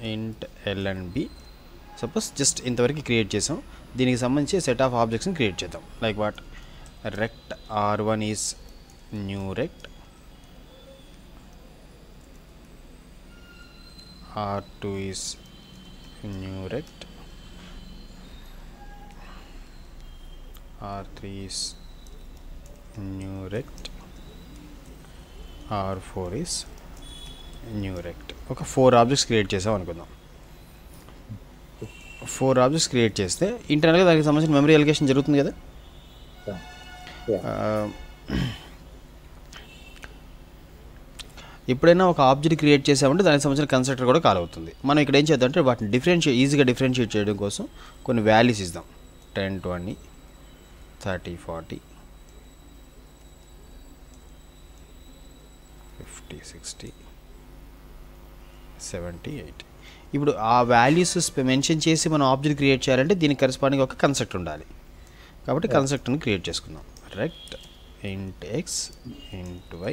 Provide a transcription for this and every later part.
ఇంట్ l and b suppose just ఇంతవరకు create చేసాం దీనికి సంబంధించి సెట్ ఆఫ్ ఆబ్జెక్ట్స్ని క్రియేట్ చేద్దాం like what rect are one is new rect r two is new rect r three is new rect r four is new rect ఒక four objects create చేసాం అనుకుందాం four objects create చేస్తే ఇంటర్నల్గా దానికి సంబంధించిన memory allocation జరుగుతుంది కదా Yeah. ఆ, ఎప్పుడైనా ఒక ఆబ్జెక్ట్ క్రియేట్ చేసామంటే దానికి సంబంధించిన కన్స్ట్రక్టర్ కూడా కాల్ అవుతుంది మనం ఇక్కడ ఏం చేద్దాం అంటే వాటిని డిఫరెన్షియేట్ ఈజీగా డిఫరెన్షియేట్ చేయడం కోసం కొన్ని వాల్యూస్ ఇద్దాం ten twenty thirty forty fifty sixty seventy eighty ఇప్పుడు ఆ వాల్యూస్ మెన్షన్ చేసి మనం ఆబ్జెక్ట్ క్రియేట్ చేయాలంటే దీనికి కరెస్పాండింగ్ ఒక కన్సెప్ట్ ఉండాలి కాబట్టి కన్సెప్ట్ని క్రియేట్ చేసుకుందాం రెక్ట్ int x int y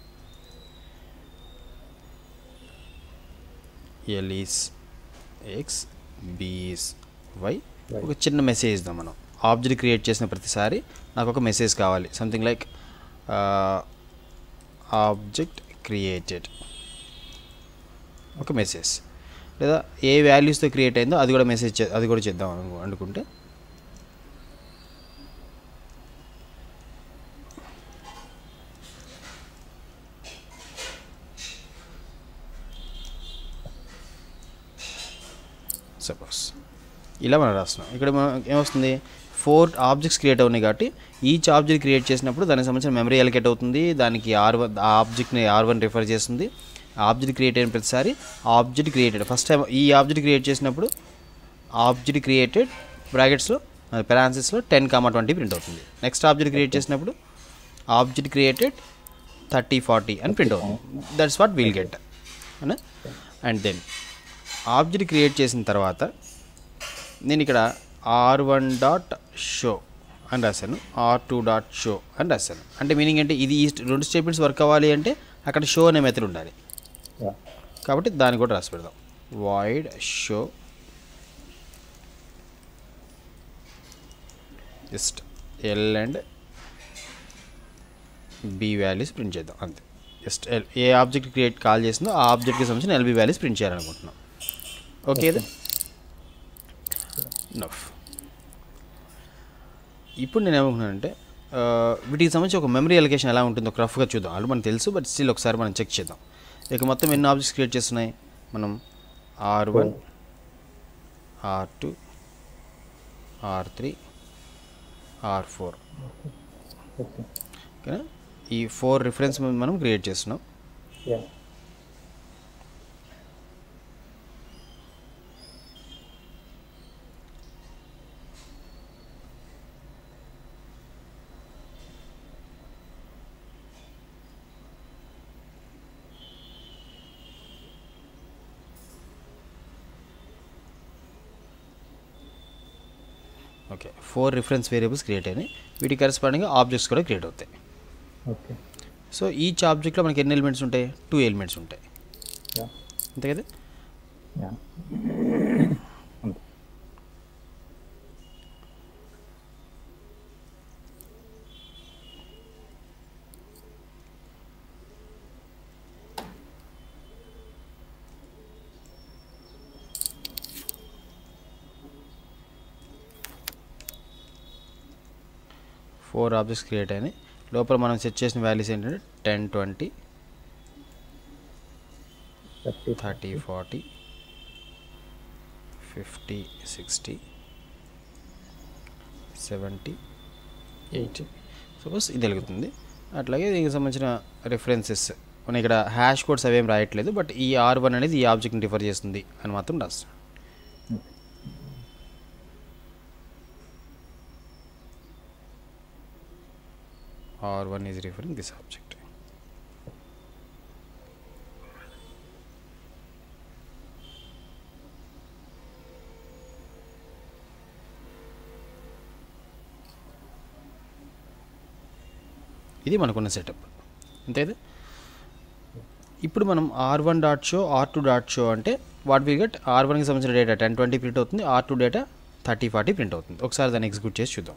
l is x b is y ఒక చిన్న మెసేజ్ ఇద్దాం మనం ఆబ్జెక్ట్ క్రియేట్ చేసిన ప్రతిసారి నాకు ఒక మెసేజ్ కావాలి సంథింగ్ లైక్ ఆబ్జెక్ట్ క్రియేటెడ్ ఒక మెసేజ్ లేదా ఏ వాల్యూస్తో క్రియేట్ అయిందో అది కూడా మెసేజ్ చే అది కూడా చేద్దాం అను అనుకుంటే సపోజ్ ఇలా మనం రాస్తున్నాం ఇక్కడ మనం ఏమొస్తుంది ఫోర్ ఆబ్జెక్ట్స్ క్రియేట్ అవునాయి కాబట్టి ఈచ్ ఆబ్జెక్ట్ క్రియేట్ చేసినప్పుడు దానికి సంబంధించిన మెమరీ అలికేట్ అవుతుంది దానికి ఆర్ వన్ ఆ ఆబ్జెక్ట్ని ఆర్ వన్ రిఫర్ చేస్తుంది ఆబ్జెక్ట్ క్రియేట్ అయిన ప్రతిసారి ఆబ్జెక్ట్ క్రియేటెడ్ ఫస్ట్ టైం ఈ ఆబ్జెక్ట్ క్రియేట్ చేసినప్పుడు ఆబ్జెక్ట్ క్రియేటెడ్ బ్రాకెట్స్లో పెరాన్సిస్లో టెన్ కామా ట్వంటీ ప్రింట్ అవుతుంది నెక్స్ట్ ఆబ్జెక్ట్ క్రియేట్ చేసినప్పుడు ఆబ్జెక్ట్ క్రియేటెడ్ థర్టీ ఫార్టీ అని ప్రింట్ అవుతుంది దట్స్ వాట్ వీల్ గెట్ అవునా అండ్ దెన్ ఆబ్జెక్ట్ క్రియేట్ చేసిన తర్వాత నేను ఇక్కడ ఆర్ వన్ డాట్ షో అని రాశాను ఆర్ టూ డాట్ షో అని రాశాను అంటే మీనింగ్ అంటే ఇది ఈ రెండు స్టేట్మెంట్స్ వర్క్ అవ్వాలి అంటే అక్కడ షో అనే మెథడ్ ఉండాలి Yeah. కాబట్టి దాన్ని కూడా రాసి పెడదాం void show just l and b values print చేద్దాం అంతే జస్ట్ ఎల్ ఏ ఆబ్జెక్ట్ క్రియేట్ కాల్ చేసిందో ఆ ఆబ్జెక్ట్కి సంబంధించిన ఎల్బి వాల్యూస్ ప్రింట్ చేయాలనుకుంటున్నాం ఓకే ఇది నఫ్ ఇప్పుడు నేను ఏమనుకున్నానంటే ఆ, వీటికి సంబంధించి ఒక మెమరీ అలికేషన్ ఎలా ఉంటుందో ఒక రఫ్గా చూద్దాం అది మనకు తెలుసు బట్ స్టిల్ ఒకసారి మనం చెక్ చేద్దాం ఇక మొత్తం ఎన్ని ఆబ్జెక్ట్స్ క్రియేట్ చేస్తున్నాయి మనం r one are two are three are four Okay. ఓకేనా ఈ ఫోర్ రిఫరెన్స్ మనం క్రియేట్ చేస్తున్నాం Yeah. Okay four reference variables create అయినాయి వీటి కరెస్పాండింగ్ ఆబ్జెక్ట్స్ కూడా క్రియేట్ అవుతాయి Okay. సో ఈచ్ ఆబ్జెక్ట్లో మనకి ఎన్ని ఎలిమెంట్స్ ఉంటాయి టూ ఎలిమెంట్స్ ఉంటాయి Yeah. అంతే కదా Yeah. ఫోర్ ఆబ్జెక్ట్స్ క్రియేట్ అయినాయి లోపల మనం సెట్ చేసిన వాల్యూస్ ఏంటంటే ten twenty Thirty. Thirty forty fifty sixty seventy eighty suppose ఇది వెలుగుతుంది అట్లాగే దీనికి సంబంధించిన రిఫరెన్సెస్ మనం ఇక్కడ హ్యాష్ కోడ్స్ అవేం రాయట్లేదు బట్ ఈ ఆర్ వన్ అనేది ఈ ఆబ్జెక్ట్ని రిఫర్ చేస్తుంది అని మాత్రం రాస్తాం r one is referring this object ఇది మనకున్న సెటప్ అంతే కదా ఇప్పుడు మనం r one dot show are two dot show అంటే వాట్ విల్ గెట్ ఆర్ వన్కి సంబంధించిన డేటా టెన్ ట్వంటీ ప్రింట్ అవుతుంది r two data thirty forty print అవుతుంది ఒకసారి దాన్ని ఎగ్జిక్యూట్ చేసి చూద్దాం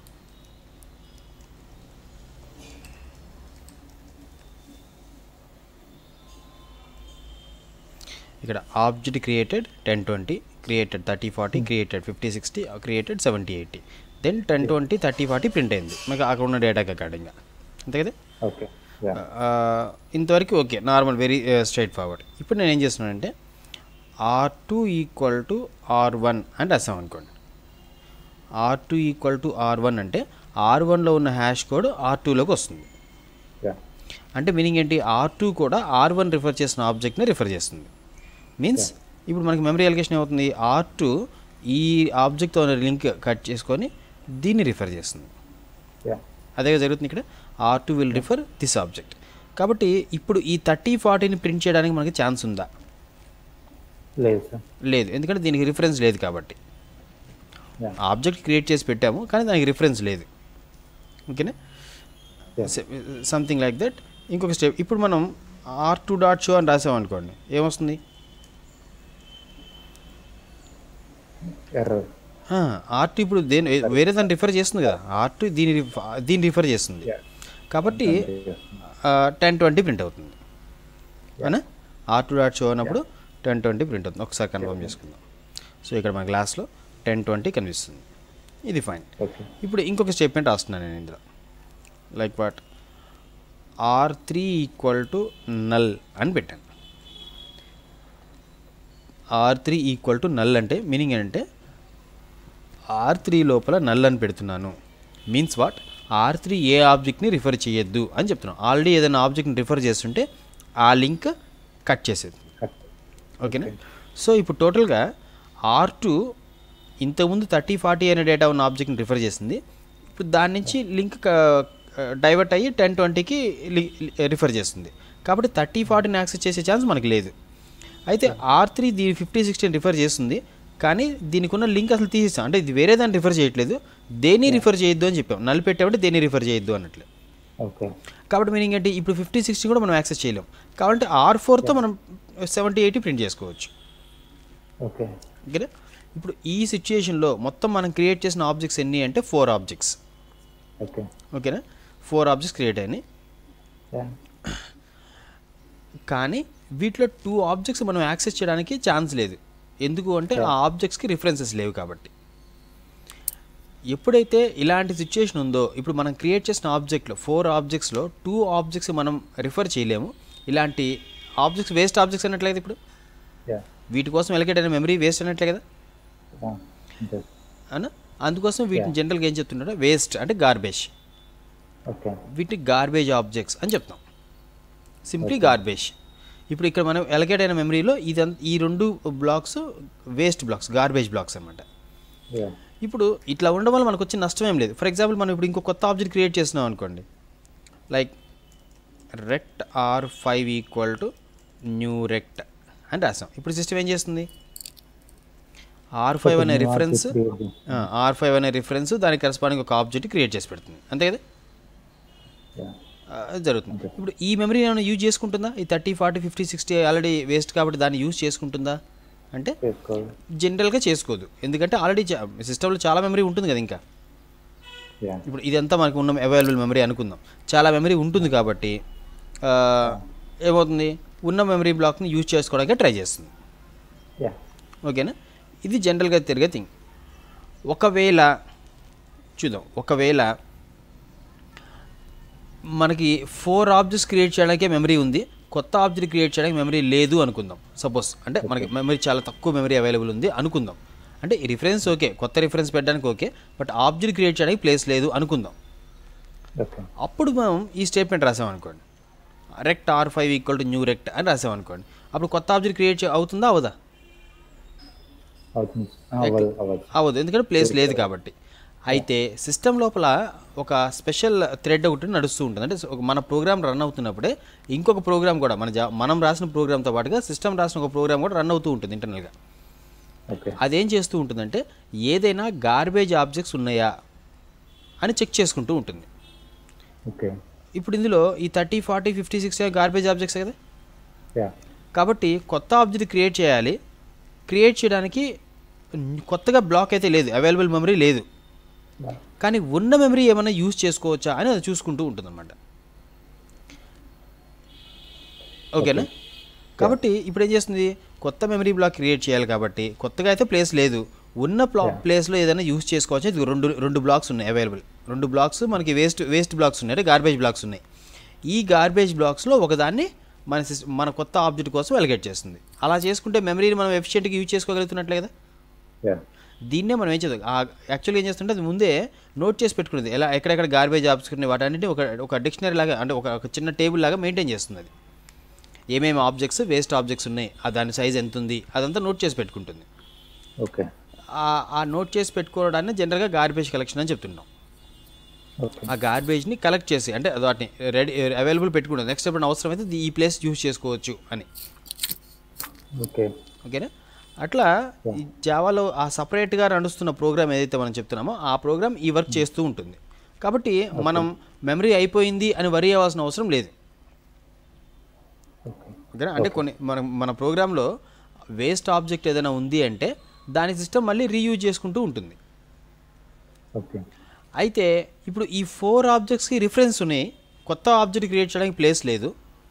ఇక్కడ object created ten twenty created thirty forty created fifty sixty created seventy eighty then ten twenty thirty forty print అయింది మీకు అక్కడ ఉన్న డేటాకి అకార్డింగ్గా అంతే కదా ఓకే యా ఆ, ఇంతవరకు okay normal very straightforward ఇప్పుడు నేను ఏం చేస్తున్నానంటే r two equal to r one అని రాసాం అనుకోండి r two equal to r one అంటే ఆర్ వన్లో ఉన్న హ్యాష్ కోడ్ ఆర్ టూలోకి వస్తుంది యా అంటే మీనింగ్ ఏంటి ఆర్ టూ కూడా ఆర్ వన్ రిఫర్ చేసిన ఆబ్జెక్ట్ని రిఫర్ చేస్తుంది మీన్స్ ఇప్పుడు మనకి మెమరీ అలికేషన్ ఏమవుతుంది ఆర్ టూ ఈ ఆబ్జెక్ట్తో లింక్ కట్ చేసుకొని దీన్ని రిఫర్ చేస్తుంది యా అదే జరుగుతుంది ఇక్కడ r two will refer this object కాబట్టి ఇప్పుడు ఈ థర్టీ ఫార్టీని ప్రింట్ చేయడానికి మనకి ఛాన్స్ ఉందా లేదు సార్ లేదు ఎందుకంటే దీనికి రిఫరెన్స్ లేదు కాబట్టి యా ఆబ్జెక్ట్ క్రియేట్ చేసి పెట్టాము కానీ దానికి రిఫరెన్స్ లేదు ఓకేనా యా సంథింగ్ లైక్ దట్ ఇంకొక స్టెప్ ఇప్పుడు మనం ఆర్ టూ డాట్ షో అని రాసాం అనుకోండి ఏమొస్తుంది ఎర్రర్ ఆర్ టూ ఇప్పుడు దేని వేరే దాన్ని రిఫర్ చేస్తుంది కదా ఆర్ టూ దీని రిఫ- దీన్ని రిఫర్ చేస్తుంది యా కాబట్టి టెన్ ట్వంటీ ప్రింట్ అవుతుంది అవునా ఆర్ టూ డాట్ షో అన్నప్పుడు టెన్ ట్వంటీ ప్రింట్ అవుతుంది ఒకసారి కన్ఫర్మ్ చేసుకుందాం సో ఇక్కడ మన గ్లాస్లో టెన్ ట్వంటీ కనిపిస్తుంది ఇది ఫైన్ ఓకే ఇప్పుడు ఇంకొక స్టేట్మెంట్ రాస్తున్నాను నేను ఇందులో like what r three equal to null అని పెట్టాను r three equal to null అంటే మీనింగ్ ఏంటంటే ఆర్ త్రీ లోపల నల్ అని పెడుతున్నాను మీన్స్ వాట్ ఆర్ త్రీ ఏ ఆబ్జెక్ట్ని రిఫర్ చేయొద్దు అని చెప్తున్నాను ఆల్రెడీ ఏదైనా ఆబ్జెక్ట్ని రిఫర్ చేస్తుంటే ఆ లింక్ కట్ చేసేది కట్ ఓకేనా సో ఇప్పుడు టోటల్గా ఆర్ టూ ఇంతకుముందు థర్టీ ఫార్టీ అనే డేటా ఉన్న ఆబ్జెక్ట్ని రిఫర్ చేసింది ఇప్పుడు దాని నుంచి లింక్ డైవర్ట్ అయ్యి టెన్ ట్వంటీకి రిఫర్ చేస్తుంది కాబట్టి థర్టీ ఫార్టీని యాక్సెస్ చేసే ఛాన్స్ మనకి లేదు అయితే ఆర్ త్రీ దీని ఫిఫ్టీ సిక్స్టీని రిఫర్ చేస్తుంది కానీ దీనికి ఉన్న లింక్ అసలు తీసేస్తాం అంటే ఇది వేరే దాన్ని రిఫర్ చేయట్లేదు దేన్ని రిఫర్ చేయొద్దు అని చెప్పాం నల్ పెట్టామంటే దేన్ని రిఫర్ చేయొద్దు అన్నట్లు ఓకే కాబట్టి మీనింగ్ ఏంటి ఇప్పుడు ఫిఫ్టీ సిక్స్టీ కూడా మనం యాక్సెస్ చేయలేం కాబట్టి ఆర్ ఫోర్తో మనం సెవెంటీ ఎయిటీ ప్రింట్ చేసుకోవచ్చు ఓకే ఓకేనా ఇప్పుడు ఈ సిచ్యుయేషన్లో మొత్తం మనం క్రియేట్ చేసిన ఆబ్జెక్ట్స్ ఎన్ని అంటే ఫోర్ ఆబ్జెక్ట్స్ ఓకే ఓకేనా ఫోర్ ఆబ్జెక్ట్స్ క్రియేట్ అయినాయి యా కానీ వీటిలో టూ ఆబ్జెక్ట్స్ మనం యాక్సెస్ చేయడానికి ఛాన్స్ లేదు ఎందుకు అంటే ఆ ఆబ్జెక్ట్స్కి రిఫరెన్సెస్ లేవు కాబట్టి ఎప్పుడైతే ఇలాంటి సిచ్యుయేషన్ ఉందో ఇప్పుడు మనం క్రియేట్ చేసిన ఆబ్జెక్ట్లో ఫోర్ ఆబ్జెక్ట్స్లో టూ ఆబ్జెక్ట్స్ మనం రిఫర్ చేయలేము ఇలాంటి ఆబ్జెక్ట్స్ వేస్ట్ ఆబ్జెక్ట్స్ అన్నట్లయితే ఇప్పుడు యా వీటి కోసం ఎలకేట్ అయిన మెమరీ వేస్ట్ అన్నట్లే కదా అంతే అన్న అందుకోసం వీటిని జనరల్గా ఏం చెప్తున్నారో వేస్ట్ అంటే గార్బేజ్ ఓకే వీటిని గార్బేజ్ ఆబ్జెక్ట్స్ అని చెప్తాం సింప్లీ గార్బేజ్ ఇప్పుడు ఇక్కడ మనం ఎలకేట్ అయిన మెమరీలో ఇది ఈ రెండు blocks waste blocks garbage blocks అనమాట యా ఇప్పుడు ఇట్లా ఉండడం వల్ల మనకు వచ్చే నష్టం ఏం లేదు ఫర్ ఎగ్జాంపుల్ మనం ఇప్పుడు ఇంకో కొత్త ఆబ్జెక్ట్ క్రియేట్ చేస్తున్నాం అనుకోండి like rect are five equal to new rect అని రాసాం ఇప్పుడు సిస్టమ్ ఏం చేస్తుంది ఆర్ ఫైవ్ అనే రిఫరెన్స్ ఆర్ ఫైవ్ అనే రిఫరెన్స్ దానికి కరస్పాండింగ్ ఒక ఆబ్జెక్ట్ క్రియేట్ చేసి పెడుతుంది అంతే కదా యా ఆ, జరుగుతుంది ఇప్పుడు ఈ మెమరీ ఏమైనా యూజ్ చేసుకుంటుందా ఈ thirty forty fifty sixty already waste కాబట్టి దాన్ని యూజ్ చేసుకుంటుందా అంటే చేసుకోవాలి జనరల్గా చేసుకోదు ఎందుకంటే ఆల్రెడీ సిస్టంలో చాలా మెమరీ ఉంటుంది కదా ఇంకా యా ఇప్పుడు ఇదంతా మనకు ఉన్న అవైలబుల్ మెమరీ అనుకుందాం చాలా మెమరీ ఉంటుంది కాబట్టి ఆ, ఏమవుతుంది ఉన్న మెమరీ బ్లాక్ని యూజ్ చేసుకోవడానికి ట్రై చేస్తుంది యా ఓకేనా ఇది జనరల్గా తిరిగే థింగ్ ఒకవేళ చూద్దాం ఒకవేళ మనకి ఫోర్ ఆబ్జెక్ట్స్ క్రియేట్ చేయడానికే మెమరీ ఉంది కొత్త ఆబ్జెక్ట్ క్రియేట్ చేయడానికి మెమరీ లేదు అనుకుందాం సపోజ్ అంటే మనకి మెమరీ చాలా తక్కువ మెమరీ అవైలబుల్ ఉంది అనుకుందాం అంటే ఈ రిఫరెన్స్ ఓకే కొత్త రిఫరెన్స్ పెట్టడానికి ఓకే బట్ ఆబ్జెక్ట్ క్రియేట్ చేయడానికి ప్లేస్ లేదు అనుకుందాం ఓకే అప్పుడు మనం ఈ స్టేట్మెంట్ రాసాం అనుకోండి rect are five equal to new rect అని రాసాం అనుకోండి అప్పుడు కొత్త ఆబ్జెక్ట్ క్రియేట్ చే అవుతుందా అవదా అవుతుంది అవ్వదు అవ్వదు అవ్వదు ఎందుకంటే ప్లేస్ లేదు కాబట్టి అయితే సిస్టమ్ లోపల ఒక స్పెషల్ థ్రెడ్ ఒకటి నడుస్తూ ఉంటుంది అంటే ఒక మన ప్రోగ్రామ్ రన్ అవుతున్నప్పుడే ఇంకొక ప్రోగ్రామ్ కూడా మన జా మనం రాసిన ప్రోగ్రామ్తో పాటుగా సిస్టమ్ రాసిన ఒక ప్రోగ్రామ్ కూడా రన్ అవుతూ ఉంటుంది ఇంటర్నల్గా ఓకే అదేం చేస్తూ ఉంటుందంటే ఏదైనా గార్బేజ్ ఆబ్జెక్ట్స్ ఉన్నాయా అని చెక్ చేసుకుంటూ ఉంటుంది ఓకే ఇప్పుడు ఇందులో ఈ thirty forty fifty six garbage objects కదా యా కాబట్టి కొత్త ఆబ్జెక్ట్ క్రియేట్ చేయాలి క్రియేట్ చేయడానికి కొత్తగా బ్లాక్ అయితే లేదు అవైలబుల్ మెమరీ లేదు Yeah. కానీ ఉన్న మెమరీ ఏమైనా యూజ్ చేసుకోవచ్చా అని అది చూసుకుంటూ ఉంటుందన్నమాట ఓకేనా కాబట్టి ఇప్పుడు ఏం చేస్తుంది కొత్త మెమరీ బ్లాక్ క్రియేట్ చేయాలి కాబట్టి కొత్తగా అయితే ప్లేస్ లేదు ఉన్న ప్లా Yeah. ప్లేస్లో ఏదైనా యూజ్ చేసుకోవచ్చు ఇది రెండు రెండు బ్లాక్స్ ఉన్నాయి అవైలబుల్ రెండు బ్లాక్స్ మనకి వేస్ట్ వేస్ట్ బ్లాక్స్ ఉన్నాయి అంటే గార్బేజ్ బ్లాక్స్ ఉన్నాయి ఈ గార్బేజ్ బ్లాక్స్లో ఒకదాన్ని మన సిస్ మన కొత్త ఆబ్జెక్ట్ కోసం ఎలిగేట్ చేస్తుంది అలా చేసుకుంటే మెమరీని మనం ఎఫిషియెంట్గా యూజ్ చేసుకోగలుగుతున్నట్లే కదా యా దీన్నే మనం ఏం చేద్దాం యాక్చువల్గా ఏం చేస్తుంటే అది ముందే నోట్ చేసి పెట్టుకునేది ఎలా ఎక్కడెక్కడ గార్బేజ్ ఆబ్జెక్ట్స్ ఉన్నాయి వాటన్నిటిని ఒక ఒక డిక్షనరీ లాగా అంటే ఒక ఒక చిన్న టేబుల్ లాగా మెయింటైన్ చేస్తుంది అది ఏమేమి ఆబ్జెక్ట్స్ వేస్ట్ ఆబ్జెక్ట్స్ ఉన్నాయి ఆ దాని సైజ్ ఎంత ఉంది అదంతా నోట్ చేసి పెట్టుకుంటుంది ఓకే ఆ- ఆ నోట్ చేసి పెట్టుకోవడాన్ని జనరల్గా గార్బేజ్ కలెక్షన్ అని చెప్తున్నాం ఓకే ఆ గార్బేజ్ని కలెక్ట్ చేసి అంటే వాటిని రెడీ అవైలబుల్ పెట్టుకుంటుంది నెక్స్ట్ ఎప్పుడు అవసరం అయితే ఈ ప్లేస్ యూజ్ చేసుకోవచ్చు అని ఓకే ఓకేనా అట్లా ఈ జావాలో ఆ సపరేట్గా నడుస్తున్న ప్రోగ్రామ్ ఏదైతే మనం చెప్తున్నామో ఆ ప్రోగ్రామ్ ఈ వర్క్ చేస్తూ ఉంటుంది కాబట్టి మనం మెమరీ అయిపోయింది అని వరి అవ్వాల్సిన అవసరం లేదు ఓకే ఓకేనా అంటే కొన్ని మన మన ప్రోగ్రాంలో వేస్ట్ ఆబ్జెక్ట్ ఏదైనా ఉంది అంటే దాని సిస్టమ్ మళ్ళీ రీయూజ్ చేసుకుంటూ ఉంటుంది ఓకే అయితే ఇప్పుడు ఈ ఫోర్ ఆబ్జెక్ట్స్కి రిఫరెన్స్ ఉన్నాయి కొత్త ఆబ్జెక్ట్ క్రియేట్ చేయడానికి ప్లేస్ లేదు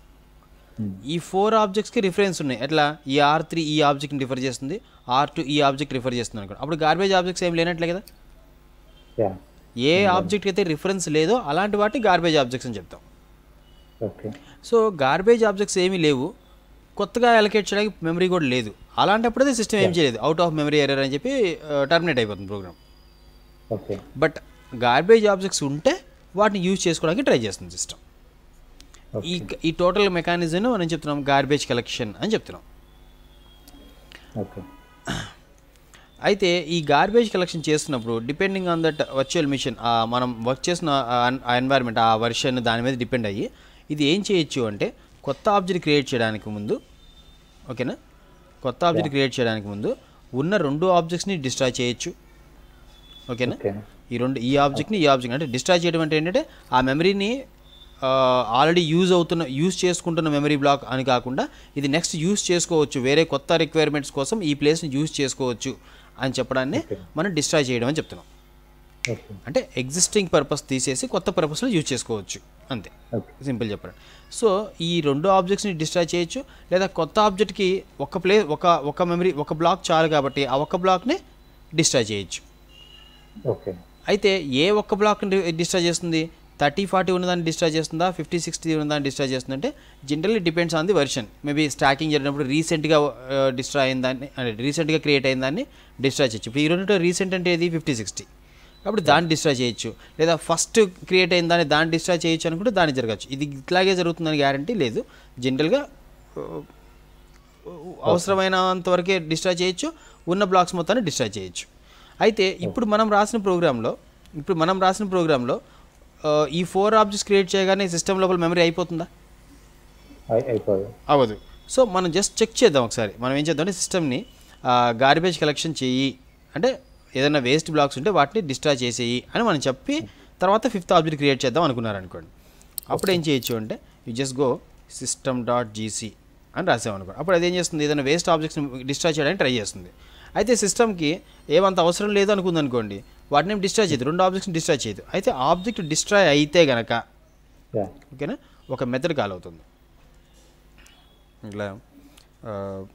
ఈ ఫోర్ ఆబ్జెక్ట్స్కి రిఫరెన్స్ ఉన్నాయి ఎట్లా ఈ ఆర్ త్రీ ఈ ఆబ్జెక్ట్ని రిఫర్ చేస్తుంది ఆర్ టూ ఈ ఆబ్జెక్ట్ రిఫర్ చేస్తుంది అనుకో అప్పుడు గార్బేజ్ ఆబ్జెక్ట్స్ ఏం లేనట్లే కదా యా ఏ ఆబ్జెక్ట్ అయితే రిఫరెన్స్ లేదో అలాంటి వాటిని గార్బేజ్ ఆబ్జెక్ట్స్ అని చెప్తాం ఓకే సో గార్బేజ్ ఆబ్జెక్ట్స్ ఏమీ లేవు కొత్తగా అలొకేట్ చేయడానికి మెమరీ కూడా లేదు అలాంటప్పుడు అది సిస్టమ్ ఏం చేయలేదు అవుట్ ఆఫ్ మెమరీ ఎర్రర్ అని చెప్పి టర్మినేట్ అయిపోతుంది program okay but garbage objects ఉంటే వాటిని యూజ్ చేసుకోవడానికి ట్రై చేస్తుంది సిస్టమ్ ఈ ఈ టోటల్ మెకానిజం మనం చెప్తున్నాం గార్బేజ్ కలెక్షన్ అని చెప్తున్నాం ఓకే అయితే ఈ గార్బేజ్ కలెక్షన్ చేస్తున్నప్పుడు depending on that virtual machine మనం వర్క్ చేసిన ఆ ఎన్వైర్న్మెంట్ ఆ వర్షన్ దాని మీద డిపెండ్ అయ్యి ఇది ఏం చేయొచ్చు అంటే కొత్త ఆబ్జెక్ట్ క్రియేట్ చేయడానికి ముందు ఓకేనా కొత్త ఆబ్జెక్ట్ క్రియేట్ చేయడానికి ముందు ఉన్న రెండు ఆబ్జెక్ట్స్ని డిస్ట్రాయ్ చేయొచ్చు ఓకేనా ఓకే ఈ రెండు ఈ ఆబ్జెక్ట్ని ఈ ఆబ్జెక్ట్ అంటే డిస్ట్రాయ్ చేయడం అంటే ఏంటంటే ఆ మెమరీని ఆల్రెడీ యూజ్ అవుతున్న యూజ్ చేసుకుంటున్న మెమరీ బ్లాక్ అని కాకుండా ఇది నెక్స్ట్ యూజ్ చేసుకోవచ్చు వేరే కొత్త రిక్వైర్మెంట్స్ కోసం ఈ ప్లేస్ని యూజ్ చేసుకోవచ్చు అని చెప్పడాన్ని Okay. మనం డిస్ట్రాయ్ చేయడం అని చెప్తున్నాం ఓకే అంటే ఎగ్జిస్టింగ్ పర్పస్ తీసేసి కొత్త పర్పస్లో యూజ్ చేసుకోవచ్చు అంతే ఓకే సింపుల్ చెప్పండి సో ఈ రెండు ఆబ్జెక్ట్స్ని డిస్ట్రాయ్ చేయొచ్చు లేదా కొత్త ఆబ్జెక్ట్కి ఒక ప్లే ఒక ఒక మెమరీ ఒక బ్లాక్ చాలు కాబట్టి ఆ ఒక్క బ్లాక్ని డిస్ట్రాయ్ చేయొచ్చు ఓకే అయితే ఏ ఒక్క బ్లాక్ని డిస్ట్రాయ్ చేస్తుంది థర్టీ ఫార్టీ ఉన్నదాన్ని డిస్ట్రాయ్ చేస్తుందా ఫిఫ్టీ సిక్స్టీ ఉన్నదాన్ని డిస్ట్రాయ్ చేస్తుంది అంటే generally depends on the version maybe stacking జరిగినప్పుడు రీసెంట్గా డిస్ట్రాయ్ అయిన దాన్ని అంటే రీసెంట్గా క్రియేట్ అయిన దాన్ని డిస్ట్రాయ్ చేయొచ్చు ఇప్పుడు ఈ రెండు రీసెంట్ అంటే ఏది ఫిఫ్టీ సిక్స్టీ కాబట్టి దాన్ని డిస్ట్రాయ్ చేయొచ్చు లేదా ఫస్ట్ క్రియేట్ అయిన దాన్ని దాన్ని డిస్ట్రాయ్ చేయొచ్చు అనుకుంటే దాన్ని జరగచ్చు ఇది ఇట్లాగే జరుగుతుందని గ్యారంటీ లేదు జనరల్గా అవసరమైనంత వరకే డిస్ట్రాయ్ చేయొచ్చు ఉన్న బ్లాక్స్ మొత్తాన్ని డిస్ట్రాయ్ చేయొచ్చు అయితే ఇప్పుడు మనం రాసిన ప్రోగ్రాంలో ఇప్పుడు మనం రాసిన ప్రోగ్రాంలో ఈ ఫోర్ ఆబ్జెక్ట్స్ క్రియేట్ చేయగానే సిస్టమ్ లోపల మెమరీ అయిపోతుందా అయి- అయిపోదు అవ్వదు సో మనం జస్ట్ చెక్ చేద్దాం ఒకసారి మనం ఏం చేద్దాం అంటే సిస్టమ్ని గార్బేజ్ కలెక్షన్ చెయ్యి అంటే ఏదైనా వేస్ట్ బ్లాక్స్ ఉంటే వాటిని డిస్ట్రాయ్ చేసేయి అని మనం చెప్పి తర్వాత ఫిఫ్త్ ఆబ్జెక్ట్ క్రియేట్ చేద్దాం అనుకున్నారు అనుకోండి అప్పుడు ఏం చేయొచ్చు అంటే you just go system dot GC అని రాసామనుకోండి అప్పుడు అది ఏం చేస్తుంది ఏదైనా వేస్ట్ ఆబ్జెక్ట్స్ని డిస్ట్రాయ్ చేయడానికి ట్రై చేస్తుంది అయితే సిస్టమ్కి ఏమంత అవసరం లేదు అనుకుంది అనుకోండి వాటిని ఏం డిస్ట్రాయ్ చేయదు రెండు ఆబ్జెక్ట్స్ని డిస్ట్రాయ్ చేయదు అయితే ఆబ్జెక్ట్ డిస్ట్రాయ్ అయితే గనక యా ఓకేనా ఒక మెథడ్ కాల్ అవుతుంది ఇట్లా ఆ,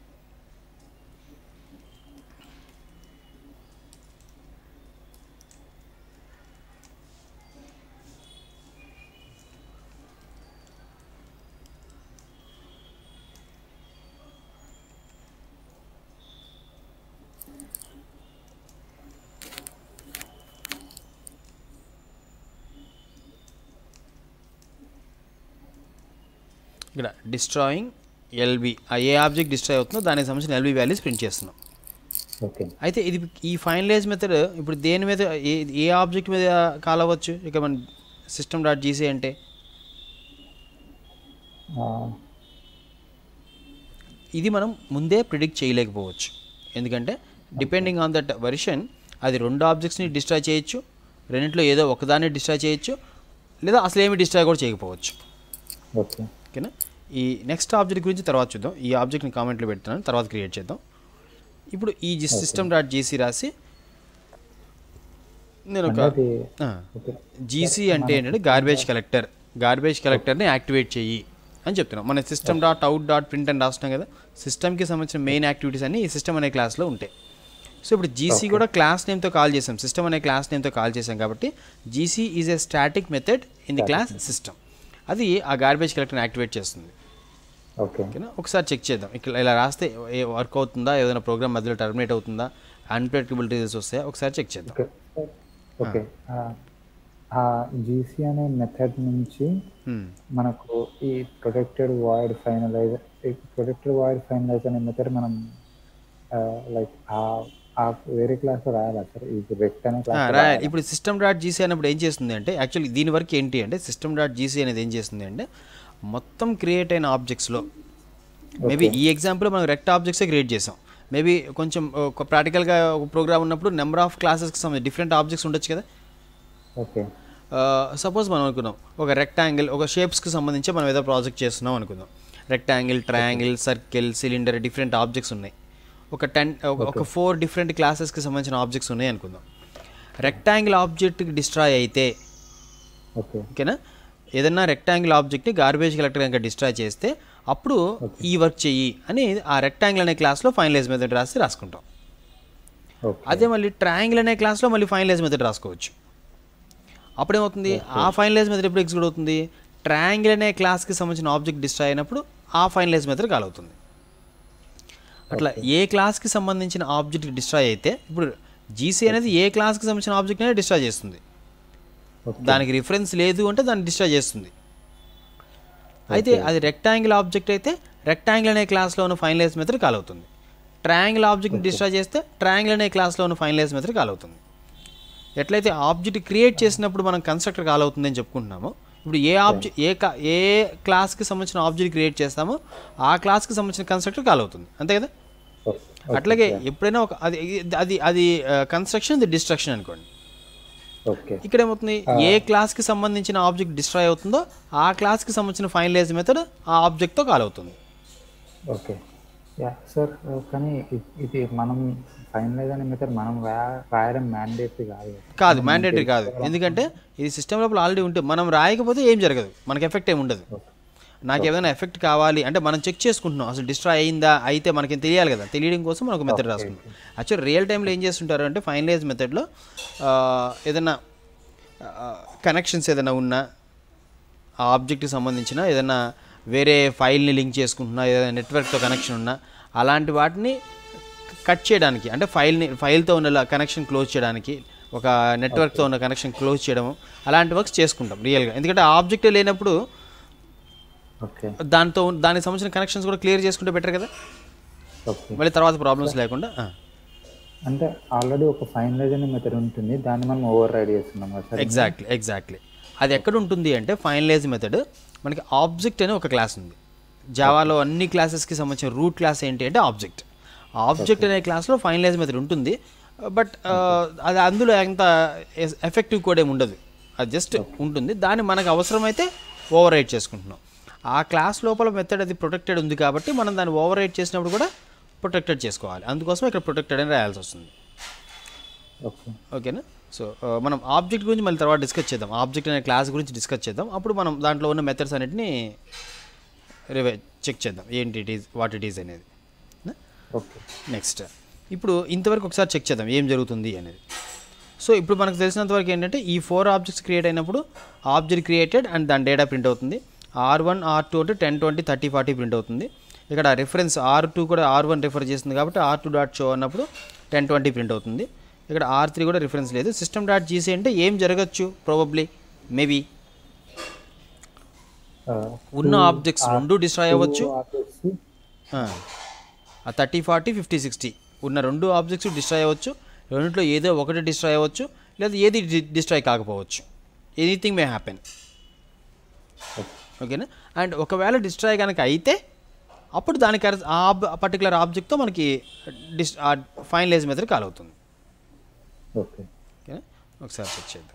ఇక్కడ డిస్ట్రాయింగ్ ఎల్బి ఆ ఏ ఆబ్జెక్ట్ డిస్ట్రాయ్ అవుతుందో దానికి సంబంధించిన ఎల్బి వాల్యూస్ ప్రింట్ చేస్తున్నాం ఓకే అయితే ఇది ఈ ఫైనలైజ్ మెథడ్ ఇప్పుడు దేని మీద ఏ ఏ ఆబ్జెక్ట్ మీద కాల్ అవ్వచ్చు ఇక మన సిస్టమ్ డాట్ జీసీ అంటే ఇది మనం ముందే ప్రిడిక్ట్ చేయలేకపోవచ్చు ఎందుకంటే డిపెండింగ్ ఆన్ దట్ వెర్షన్ అది రెండు ఆబ్జెక్ట్స్ని డిస్ట్రాయ్ చేయొచ్చు రెండింటిలో ఏదో ఒకదాన్ని డిస్ట్రాయ్ చేయొచ్చు లేదా అసలు ఏమి డిస్ట్రాయ్ కూడా చేయకపోవచ్చు ఓకే ఓకేనా ఈ నెక్స్ట్ ఆబ్జెక్ట్ గురించి తర్వాత చూద్దాం ఈ ఆబ్జెక్ట్ని కామెంట్లో పెడుతున్నాను తర్వాత క్రియేట్ చేద్దాం ఇప్పుడు ఈ సిస్టమ్ డాట్ జీసీ రాసి నేను ఒక అంటే అది ఆ, ఓకే జీసీ అంటే ఏంటంటే గార్బేజ్ కలెక్టర్ గార్బేజ్ కలెక్టర్ని యాక్టివేట్ చెయ్యి అని చెప్తున్నాం మన system dot out dot print అని రాస్తున్నాం కదా సిస్టమ్కి సంబంధించిన మెయిన్ యాక్టివిటీస్ అన్ని ఈ సిస్టమ్ అనే క్లాస్లో ఉంటాయి సో ఇప్పుడు జీసీ కూడా క్లాస్ నేమ్తో కాల్ చేసాం సిస్టమ్ అనే క్లాస్ నేమ్తో కాల్ చేసాం కాబట్టి GC is a static method in the class system అది ఆ గార్బేజ్ కలెక్టర్ని యాక్టివేట్ చేస్తుంది ఓకే ఓకేనా ఒకసారి చెక్ చేద్దాం ఇక్కడ ఇలా రాస్తే ఏ వర్క్ అవుతుందా ఏదైనా ప్రోగ్రామ్ మధ్యలో టర్మినేట్ అవుతుందా అన్ప్రెడిక్టబిలిటీస్ వస్తాయా ఒకసారి చెక్ చేద్దాం ఓకే ఓకే ఆ జీసీ అనే మెథడ్ నుంచి Hmm. మనకు ఈ ప్రొటెక్టెడ్ వాయిడ్ ఫైనలైజర్ ఈ ప్రొటెక్టెడ్ వాయిడ్ ఫైనలైజ్ అనే మెథడ్ మనం లైక్ ఆ వేరే క్లాస్లో రాయాలా సార్ ఈ రెక్ట్ అనే ఆ, క్లాస్ రాయాలి ఇప్పుడు సిస్టమ్ డాట్ జీసీ అన్నప్పుడు ఏం చేస్తుంది అంటే యాక్చువల్లీ దీని వరకు ఏంటి అంటే సిస్టమ్ డాట్ జీసీ అనేది ఏం చేస్తుంది అంటే మొత్తం క్రియేట్ అయిన ఆబ్జెక్ట్స్లో మేబీ ఈ ఎగ్జాంపుల్ మనం రెక్ట్ ఆబ్జెక్ట్సే క్రియేట్ చేసాం మేబీ కొంచెం ఒక ప్రాక్టికల్గా ఒక ప్రోగ్రామ్ ఉన్నప్పుడు నెంబర్ ఆఫ్ క్లాసెస్కి సంబంధించి డిఫరెంట్ ఆబ్జెక్ట్స్ ఉండొచ్చు కదా ఓకే సపోజ్ మనం అనుకుందాం ఒక రెక్టాంగిల్ ఒక షేప్స్కి సంబంధించి మనం ఏదో ప్రాజెక్ట్ చేస్తున్నాం అనుకుందాం rectangle triangle circle cylinder different objects ఉన్నాయి ఒక టెన్ ఒక ఫోర్ డిఫరెంట్ క్లాసెస్కి సంబంధించిన ఆబ్జెక్ట్స్ ఉన్నాయి అనుకుందాం రెక్టాంగిల్ ఆబ్జెక్ట్కి డిస్ట్రాయ్ అయితే ఓకే ఓకేనా ఏదన్నా రెక్టాంగిల్ ఆబ్జెక్ట్ని గార్బేజ్ కలెక్టర్ కనుక డిస్ట్రాయ్ చేస్తే అప్పుడు ఈ వర్క్ చెయ్యి అని ఆ రెక్టాంగిల్ అనే క్లాస్లో ఫైనలైజ్ మెథడ్ రాసి రాసుకుంటాం ఓకే అదే మళ్ళీ ట్రయాంగిల్ అనే క్లాస్లో మళ్ళీ ఫైనలైజ్ మెథడ్ రాసుకోవచ్చు అప్పుడేమవుతుంది ఆ ఫైనలైజ్ మెథడ్ ఎప్పుడు ఎగ్జిక్యూట్ అవుతుంది ట్రయాంగిల్ అనే క్లాస్కి సంబంధించిన ఆబ్జెక్ట్ డిస్ట్రాయ్ అయినప్పుడు ఆ ఫైనలైజ్ మెథడ్ కాల్ అవుతుంది అట్లా ఏ క్లాస్కి సంబంధించిన ఆబ్జెక్ట్ డిస్ట్రాయ్ అయితే ఇప్పుడు జీసీ అనేది ఏ క్లాస్కి సంబంధించిన ఆబ్జెక్ట్ అనేది డిస్ట్రాయ్ చేస్తుంది ఓకే దానికి రిఫరెన్స్ లేదు అంటే దాన్ని డిస్ట్రాయ్ చేస్తుంది అయితే అది రెక్టాంగిల్ ఆబ్జెక్ట్ అయితే రెక్టాంగిల్ అనే క్లాస్లో ఉన్న ఫైనలైజ్ మెథడ్ కాల్ అవుతుంది ట్రయాంగిల్ ఆబ్జెక్ట్ని డిస్ట్రాయ్ చేస్తే ట్రయాంగిల్ అనే క్లాస్లో ఉన్న ఫైనలైజ్ మెథడ్ కాల్ అవుతుంది ఎట్లయితే ఆబ్జెక్ట్ క్రియేట్ చేసినప్పుడు మనం కన్స్ట్రక్టర్ కాల్ అవుతుందని చెప్పుకుంటున్నామో ఇప్పుడు ఏ ఆబ్జెక్ట్ ఏ కా ఏ క్లాస్కి సంబంధించిన ఆబ్జెక్ట్ క్రియేట్ చేస్తామో ఆ క్లాస్కి సంబంధించిన కన్స్ట్రక్టర్ కాల్ అవుతుంది అంతే కదా ఓకే అట్లాగే ఎప్పుడైనా ఒక అది అది అది కన్స్ట్రక్షన్ ఇది డిస్ట్రక్షన్ అనుకోండి ఓకే ఇక్కడ ఏమవుతుంది ఏ క్లాస్కి సంబంధించిన ఆబ్జెక్ట్ డిస్ట్రాయ్ అవుతుందో ఆ క్లాస్కి సంబంధించిన ఫైనలైజ్ మెథడ్ ఆ ఆబ్జెక్ట్తో కాల్ అవుతుంది ఓకే యా సార్ కానీ ఇ- ఇది మనం ఫైనలైజ్ అనే మెథడ్ మనం రా- రాయడం మ్యాండేటరీ కాదు కదా. కాదు మ్యాండేటరీ కాదు ఎందుకంటే ఇది సిస్టమ్ లోపల ఆల్రెడీ ఉంటే మనం రాయకపోతే ఏం జరగదు మనకి ఎఫెక్ట్ ఏమి ఉండదు నాకు ఏదైనా ఎఫెక్ట్ కావాలి అంటే మనం చెక్ చేసుకుంటున్నాం అసలు డిస్ట్రాయ్ అయిందా అయితే మనకి తెలియాలి కదా తెలియడం కోసం మనం ఒక మెథడ్ రాసుకుంటాం యాక్చువల్ రియల్ టైంలో ఏం చేస్తుంటారు అంటే ఫైనలైజ్ మెథడ్లో ఏదైనా కనెక్షన్స్ ఏదైనా ఉన్నా ఆ ఆబ్జెక్ట్కి సంబంధించిన ఏదైనా వేరే ఫైల్ని లింక్ చేసుకుంటున్నా ఏదైనా నెట్వర్క్తో కనెక్షన్ ఉన్నా అలాంటి వాటిని కట్ చేయడానికి అంటే ఫైల్ని ఫైల్తో ఉన్న కనెక్షన్ క్లోజ్ చేయడానికి ఒక నెట్వర్క్తో ఉన్న కనెక్షన్ క్లోజ్ చేయడం అలాంటి వర్క్స్ చేసుకుంటాం రియల్గా ఎందుకంటే ఆ ఆబ్జెక్ట్ లేనప్పుడు ఓకే దాంతో దానికి సంబంధించిన కనెక్షన్స్ కూడా క్లియర్ చేసుకుంటే బెటర్ కదా ఓకే మళ్ళీ తర్వాత ప్రాబ్లమ్స్ లేకుండా ఆ. అంటే ఆల్రెడీ ఒక ఫైనలైజ్ అనే మెథడ్ ఉంటుంది దాన్ని మనం ఓవర్ రైడ్ చేస్తున్నాం కదా సార్ ఎగ్జాక్ట్లీ ఎగ్జాక్ట్లీ అది ఎక్కడ ఉంటుంది అంటే ఫైనలైజ్ మెథడ్ మనకి ఆబ్జెక్ట్ అనే ఒక క్లాస్ ఉంది జావాలో అన్ని క్లాసెస్కి సంబంధించిన రూట్ క్లాస్ ఏంటి అంటే ఆబ్జెక్ట్ ఆబ్జెక్ట్ అనే క్లాస్లో ఫైనలైజ్ మెథడ్ ఉంటుంది బట్ అది అందులో అంత ఎఫెక్టివ్ కూడా ఏమి ఉండదు అది జస్ట్ ఉంటుంది దాన్ని మనకు అవసరమైతే ఓవర్ రైట్ చేసుకుంటున్నాం ఆ క్లాస్ లోపల మెథడ్ అది ప్రొటెక్టెడ్ ఉంది కాబట్టి మనం దాన్ని ఓవర్ రైట్ చేసినప్పుడు కూడా ప్రొటెక్టెడ్ చేసుకోవాలి అందుకోసం ఇక్కడ ప్రొటెక్టెడ్ అని రాయాల్సి వస్తుంది ఓకే ఓకేనా సో ఆ, మనం ఆబ్జెక్ట్ గురించి మళ్ళీ తర్వాత డిస్కస్ చేద్దాం ఆబ్జెక్ట్ అనే క్లాస్ గురించి డిస్కస్ చేద్దాం అప్పుడు మనం దాంట్లో ఉన్న మెథడ్స్ అన్నిటిని రివై చెక్ చేద్దాం ఏంటి it is what it is అనేది ఓకే నెక్స్ట్ ఇప్పుడు ఇంతవరకు ఒకసారి చెక్ చేద్దాం ఏం జరుగుతుంది అనేది సో ఇప్పుడు మనకు తెలిసినంత వరకు ఏంటంటే ఈ ఫోర్ ఆబ్జెక్ట్స్ క్రియేట్ అయినప్పుడు ఆబ్జెక్ట్ క్రియేటెడ్ అండ్ దాని డేటా ప్రింట్ అవుతుంది ఆర్ వన్ ఆర్ టూ అంటే ten twenty thirty forty print అవుతుంది ఇక్కడ రిఫరెన్స్ ఆర్ టూ కూడా ఆర్ వన్ రిఫర్ చేస్తుంది కాబట్టి ఆర్ టూ డాట్ షో అన్నప్పుడు టెన్ ట్వంటీ ప్రింట్ అవుతుంది ఇక్కడ ఆర్ త్రీ కూడా రిఫరెన్స్ లేదు సిస్టమ్ డాట్ జీసీ అంటే ఏం జరగచ్చు ప్రాబబ్లీ మేబీ ఉన్న ఆబ్జెక్ట్స్ రెండు డిస్ట్రాయ్ అవ్వచ్చు ఆ థర్టీ ఫార్టీ ఫిఫ్టీ సిక్స్టీ ఉన్న రెండు ఆబ్జెక్ట్స్ డిస్ట్రాయ్ అవ్వచ్చు రెండిట్లో ఏదో ఒకటి డిస్ట్రాయ్ అవ్వచ్చు లేదా ఏది డిస్ట్రాయ్ కాకపోవచ్చు ఎనీథింగ్ మే హ్యాపెన్ ఓకేనా అండ్ ఒకవేళ డిస్ట్రాయ్ కనుక అయితే అప్పుడు దానికి అర్- ఆ పర్టికులర్ ఆబ్జెక్ట్తో మనకి డిస్ ఫైనలైజ్ మెథడ్ కాల్ అవుతుంది ఓకే ఓకేనా ఒకసారి చెక్ చేద్దాం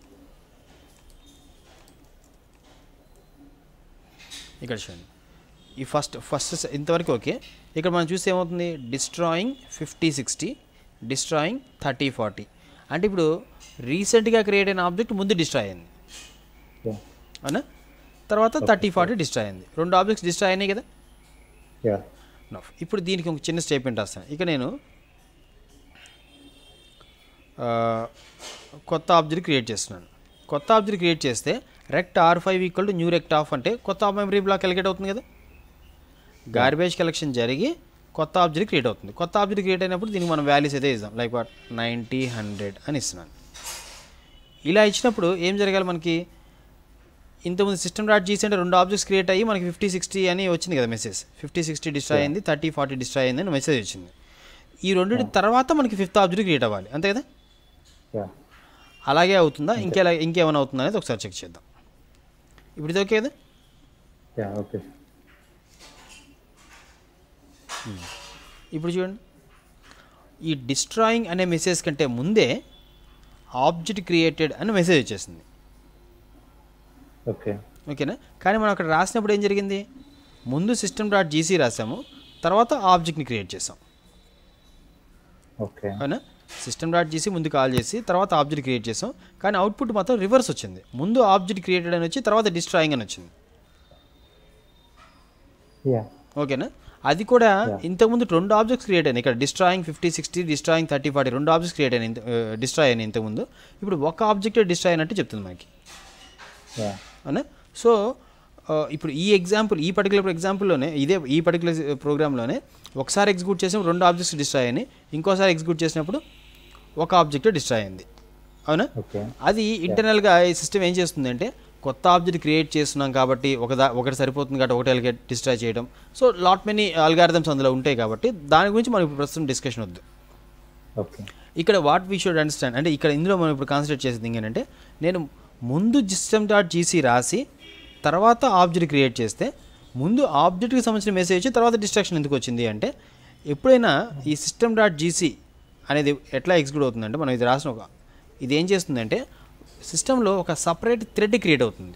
ఇక్కడ చూడండి ఈ ఫస్ట్ ఫస్ట్ స- ఇంతవరకు ఓకే ఇక్కడ మనం చూస్తే ఏమవుతుంది destroying fifty sixty destroying thirty forty అంటే ఇప్పుడు రీసెంట్గా క్రియేట్ అయిన ఆబ్జెక్ట్ ముందు డిస్ట్రాయ్ అయింది యా అవునా తర్వాత థర్టీ ఫార్టీ డిస్ట్రాయ్ అయింది రెండు ఆబ్జెక్ట్స్ డిస్ట్రాయ్ అయినాయి కదా యా నో ఇప్పుడు దీనికి ఒక చిన్న స్టేట్మెంట్ రాస్తాను ఇక నేను ఆ, కొత్త ఆబ్జెక్ట్ క్రియేట్ చేస్తున్నాను కొత్త ఆబ్జెక్ట్ క్రియేట్ చేస్తే rect are five equal to new rect of అంటే కొత్త మెమరీ బ్లాక్ ఎలిగేట్ అవుతుంది కదా గార్బేజ్ కలెక్షన్ జరిగి కొత్త ఆబ్జెక్ట్ క్రియేట్ అవుతుంది కొత్త ఆబ్జెక్ట్ క్రియేట్ అయినప్పుడు దీనికి మనం వాల్యూస్ అయితే ఇద్దాం లైక్ వాట్ నైంటీ హండ్రెడ్ అని ఇస్తున్నాను ఇలా ఇచ్చినప్పుడు ఏం జరగాలి మనకి ఇంతకుముందు సిస్టమ్ డాట్ జీసీ అంటే రెండు ఆబ్జెక్ట్స్ క్రియేట్ అయ్యి మనకి ఫిఫ్టీ సిక్స్టీ అని వచ్చింది కదా మెసేజ్ ఫిఫ్టీ సిక్స్టీ డిస్ట్రాయ్ అయింది థర్టీ ఫార్టీ డిస్ట్రాయ్ అయింది అని మెసేజ్ వచ్చింది ఈ రెండింటి తర్వాత మనకి ఫిఫ్త్ ఆబ్జెక్ట్ క్రియేట్ అవ్వాలి అంతే కదా యా అలాగే అవుతుందా ఇంకెలా ఇంకేమైనా అవుతుందా అనేది ఒకసారి చెక్ చేద్దాం ఇప్పుడు ఇది ఓకే కదా యా ఓకే ఇప్పుడు చూడండి ఈ డిస్ట్రాయింగ్ అనే మెసేజ్ కంటే ముందే ఆబ్జెక్ట్ క్రియేటెడ్ అని మెసేజ్ వచ్చేసింది ఓకే ఓకేనా కానీ మనం అక్కడ రాసినప్పుడు ఏం జరిగింది ముందు సిస్టమ్ డాట్ జీసీ రాసాము తర్వాత ఆబ్జెక్ట్ని క్రియేట్ చేసాం ఓకే అవునా సిస్టమ్ డాట్ జీసీ ముందు కాల్ చేసి తర్వాత ఆబ్జెక్ట్ క్రియేట్ చేసాం కానీ అవుట్పుట్ మాత్రం రివర్స్ వచ్చింది ముందు ఆబ్జెక్ట్ క్రియేటెడ్ అని వచ్చి తర్వాత డిస్ట్రాయింగ్ అని వచ్చింది యా ఓకేనా అది కూడా ఇంతకుముందు రెండు ఆబ్జెక్ట్స్ క్రియేట్ అయినాయి ఇక్కడ destroying fifty sixty destroying thirty forty రెండు ఆబ్జెక్ట్స్ క్రియేట్ అయినాయి డిస్ట్రాయ్ అయినాయి ఇంతకుముందు ఇప్పుడు ఒక ఆబ్జెక్ట్ డిస్ట్రాయ్ అయినట్టు చెప్తుంది మనకి యా అవునా సో ఆ, ఇప్పుడు ఈ ఎగ్జాంపుల్ ఈ పర్టికులర్ ఎగ్జాంపుల్లోనే ఇదే ఈ పర్టికులర్ ప్రోగ్రాంలోనే ఒకసారి ఎగ్జిక్యూట్ చేసినప్పుడు రెండు ఆబ్జెక్ట్స్ డిస్ట్రాయ్ అయినాయి ఇంకోసారి ఎగ్జిక్యూట్ చేసినప్పుడు ఒక ఆబ్జెక్ట్ డిస్ట్రాయ్ అయింది అవునా ఓకే అది ఇంటర్నల్గా ఈ సిస్టమ్ ఏం చేస్తుంది అంటే కొత్త ఆబ్జెక్ట్ క్రియేట్ చేస్తున్నాం కాబట్టి ఒక దా ఒకటి సరిపోతుంది కాబట్టి ఒకటి అలిగేట్ డిస్ట్రాయ్ చేయడం సో లాట్ మెనీ అల్గారిథమ్స్ అందులో ఉంటాయి కాబట్టి దాని గురించి మనం ఇప్పుడు ప్రస్తుతం డిస్కషన్ వద్దు ఓకే ఇక్కడ వాట్ వీ షుడ్ అండర్స్టాండ్ అంటే ఇక్కడ ఇందులో మనం ఇప్పుడు కాన్సన్ట్రేట్ చేసేది ఏంటంటే నేను ముందు సిస్టమ్ డాట్ జీసీ రాసి తర్వాత ఆబ్జెక్ట్ క్రియేట్ చేస్తే ముందు ఆబ్జెక్ట్కి సంబంధించిన మెసేజ్ వచ్చి తర్వాత డిస్ట్రాక్షన్ ఎందుకు వచ్చింది అంటే ఎప్పుడైనా ఈ సిస్టమ్ డాట్ జీసీ అనేది ఎట్లా ఎగ్జిక్యూట్ అవుతుందంటే మనం ఇది రాసిన ఒక ఇది ఏం చేస్తుందంటే సిస్టంలో ఒక సపరేట్ థ్రెడ్ క్రియేట్ అవుతుంది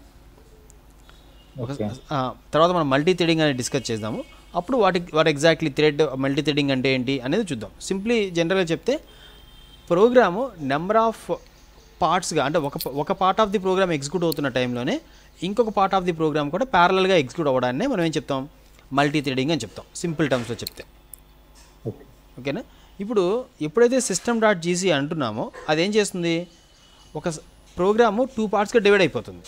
ఒక ఓకే ఆ, తర్వాత మనం మల్టీ థ్రెడింగ్ అనేది డిస్కస్ చేద్దాము అప్పుడు వాటి వాటి ఎగ్జాక్ట్లీ థ్రెడ్ మల్టీ థ్రెడింగ్ అంటే ఏంటి అనేది చూద్దాం సింప్లీ జనరల్గా చెప్తే ప్రోగ్రాము నెంబర్ ఆఫ్ పార్ట్స్గా అంటే ఒక ఒక part of the program execute అవుతున్న టైంలోనే ఇంకొక పార్ట్ ఆఫ్ ది ప్రోగ్రామ్ కూడా ప్యారలల్గా ఎగ్జిక్యూట్ అవ్వడాన్ని మనం ఏం చెప్తాం మల్టీ థ్రెడింగ్ అని చెప్తాం సింపుల్ టర్మ్స్లో చెప్తే ఓకే ఓకేనా ఇప్పుడు ఎప్పుడైతే సిస్టమ్ డాట్ జీసీ అంటున్నామో అదేం చేస్తుంది ఒక ప్రోగ్రాము టూ పార్ట్స్గా డివైడ్ అయిపోతుంది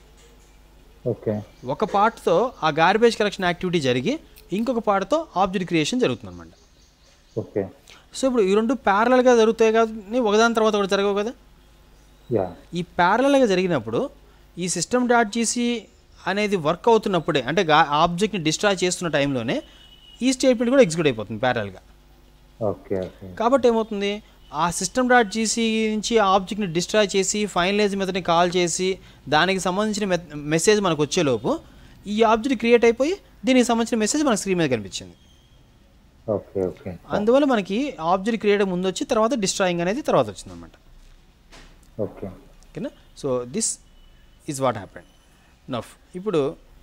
ఓకే ఒక పార్ట్తో ఆ గార్బేజ్ కలెక్షన్ యాక్టివిటీ జరిగి ఇంకొక పార్ట్తో ఆబ్జెక్ట్ క్రియేషన్ జరుగుతుంది అనమాట ఓకే సో ఇప్పుడు ఈ రెండు ప్యారలల్గా జరుగుతాయి కానీ ఒకదాని తర్వాత ఒకటి జరగవు కదా యా ఈ ప్యారలల్గా జరిగినప్పుడు ఈ సిస్టమ్ డాట్ జీసీ అనేది వర్క్ అవుతున్నప్పుడే అంటే గా ఆబ్జెక్ట్ని డిస్ట్రాయ్ చేస్తున్న టైంలోనే ఈ స్టేట్మెంట్ కూడా ఎగ్జిక్యూట్ అయిపోతుంది ప్యారల్గా ఓకే ఓకే కాబట్టి ఏమవుతుంది ఆ సిస్టమ్ డాట్ జీసీ నుంచి ఆ ఆబ్జెక్ట్ని డిస్ట్రాయ్ చేసి ఫైనలైజ్ మెథడ్ని కాల్ చేసి దానికి సంబంధించిన మెసేజ్ మనకు వచ్చేలోపు ఈ ఆబ్జెక్ట్ క్రియేట్ అయిపోయి దీనికి సంబంధించిన మెసేజ్ మనకు స్క్రీన్ మీద కనిపించింది ఓకే ఓకే అందువల్ల మనకి ఆబ్జెక్ట్ క్రియేట్ ముందు వచ్చి తర్వాత డిస్ట్రాయింగ్ అనేది తర్వాత వచ్చింది అనమాట ఓకే ఓకేనా so this is what happened నఫ్ ఇప్పుడు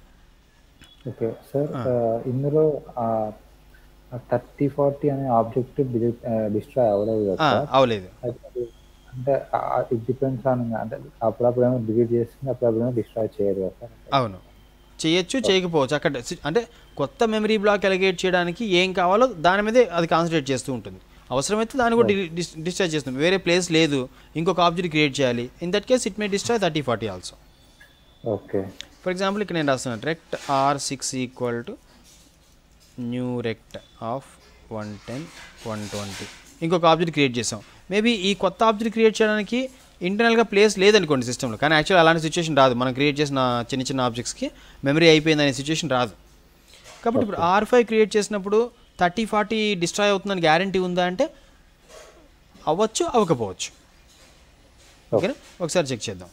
ఓకే సార్ ఇందులో థర్టీ ఫార్టీ అనే ఆబ్జెక్ట్ డిస్ట్రాయ్ అవ్వలేదు కదా ఆ, సార్ అవలేదు అది అంటే ఇట్ డిపెండ్స్ ఆన్ అంటే అప్పుడప్పుడు ఏమో డిలీట్ చేస్తుంది అప్పుడప్పుడు ఏమో డిస్ట్రాయ్ చేయదు కదా సార్ అవును చేయొచ్చు చేయకపోవచ్చు అక్కడ సి- అంటే కొత్త మెమరీ బ్లాక్ ఎలిగేట్ చేయడానికి ఏం కావాలో దాని మీదే అది కాన్సన్ట్రేట్ చేస్తూ ఉంటుంది అవసరమైతే దాన్ని కూడా డిస్ట్రాయ్ చేస్తుంది వేరే ప్లేస్ లేదు ఇంకొక ఆబ్జెక్ట్ క్రియేట్ చేయాలి in that case it may destroy thirty forty also okay for example ఇక్కడ నేను రాస్తున్నాను rect R six equal to new rect of one ten one twenty ఇంకొక ఆబ్జెక్ట్ క్రియేట్ చేసాం మేబీ ఈ కొత్త ఆబ్జెక్ట్ క్రియేట్ చేయడానికి ఇంటర్నల్గా ప్లేస్ లేదనుకోండి సిస్టంలో కానీ యాక్చువల్ అలాంటి సిచ్యువేషన్ రాదు మనం క్రియేట్ చేసిన చిన్న చిన్న ఆబ్జెక్ట్స్కి మెమరీ అయిపోయింది అనే సిచ్యువేషన్ రాదు కాబట్టి ఇప్పుడు ఆర్ ఫైవ్ క్రియేట్ చేసినప్పుడు థర్టీ ఫార్టీ డిస్ట్రాయ్ అవుతుందని గ్యారంటీ ఉందా అంటే అవ్వచ్చు అవ్వకపోవచ్చు ఓకేనా ఒకసారి చెక్ చేద్దాం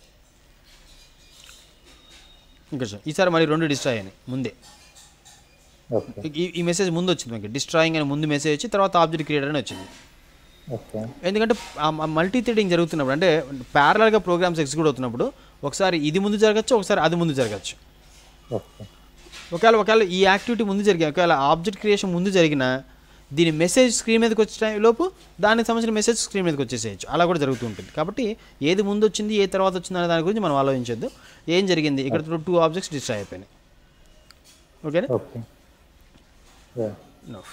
ఇంకా చూడండి. ఈసారి మరి రెండు డిస్ట్రాయ్ అయినాయి ముందే ఓకే ఈ ఈ మెసేజ్ ముందు వచ్చింది మనకి డిస్ట్రాయింగ్ అని ముందు మెసేజ్ వచ్చి తర్వాత ఆబ్జెక్ట్ క్రియేటర్ అని వచ్చింది ఓకే ఎందుకంటే మల్టీ థ్రెడింగ్ జరుగుతున్నప్పుడు అంటే ప్యారలల్గా ప్రోగ్రామ్స్ ఎగ్జిక్యూట్ అవుతున్నప్పుడు ఒకసారి ఇది ముందు జరగచ్చు ఒకసారి అది ముందు జరగచ్చు ఓకే ఒకవేళ ఒకవేళ ఈ యాక్టివిటీ ముందు జరిగిన ఒకవేళ ఆబ్జెక్ట్ క్రియేషన్ ముందు జరిగిన దీని మెసేజ్ స్క్రీన్ మీదకి వచ్చే లోపు దానికి సంబంధించిన మెసేజ్ స్క్రీన్ మీదకి వచ్చేసేయచ్చు అలా కూడా జరుగుతూ ఉంటుంది కాబట్టి ఏది ముందు వచ్చింది ఏ తర్వాత వచ్చింది అనే దాని గురించి మనం ఆలోచించొద్దు ఏం జరిగింది ఇక్కడ టూ ఆబ్జెక్ట్స్ డిస్ట్రాయ్ అయిపోయినాయి ఓకేనా ఓకే యా No.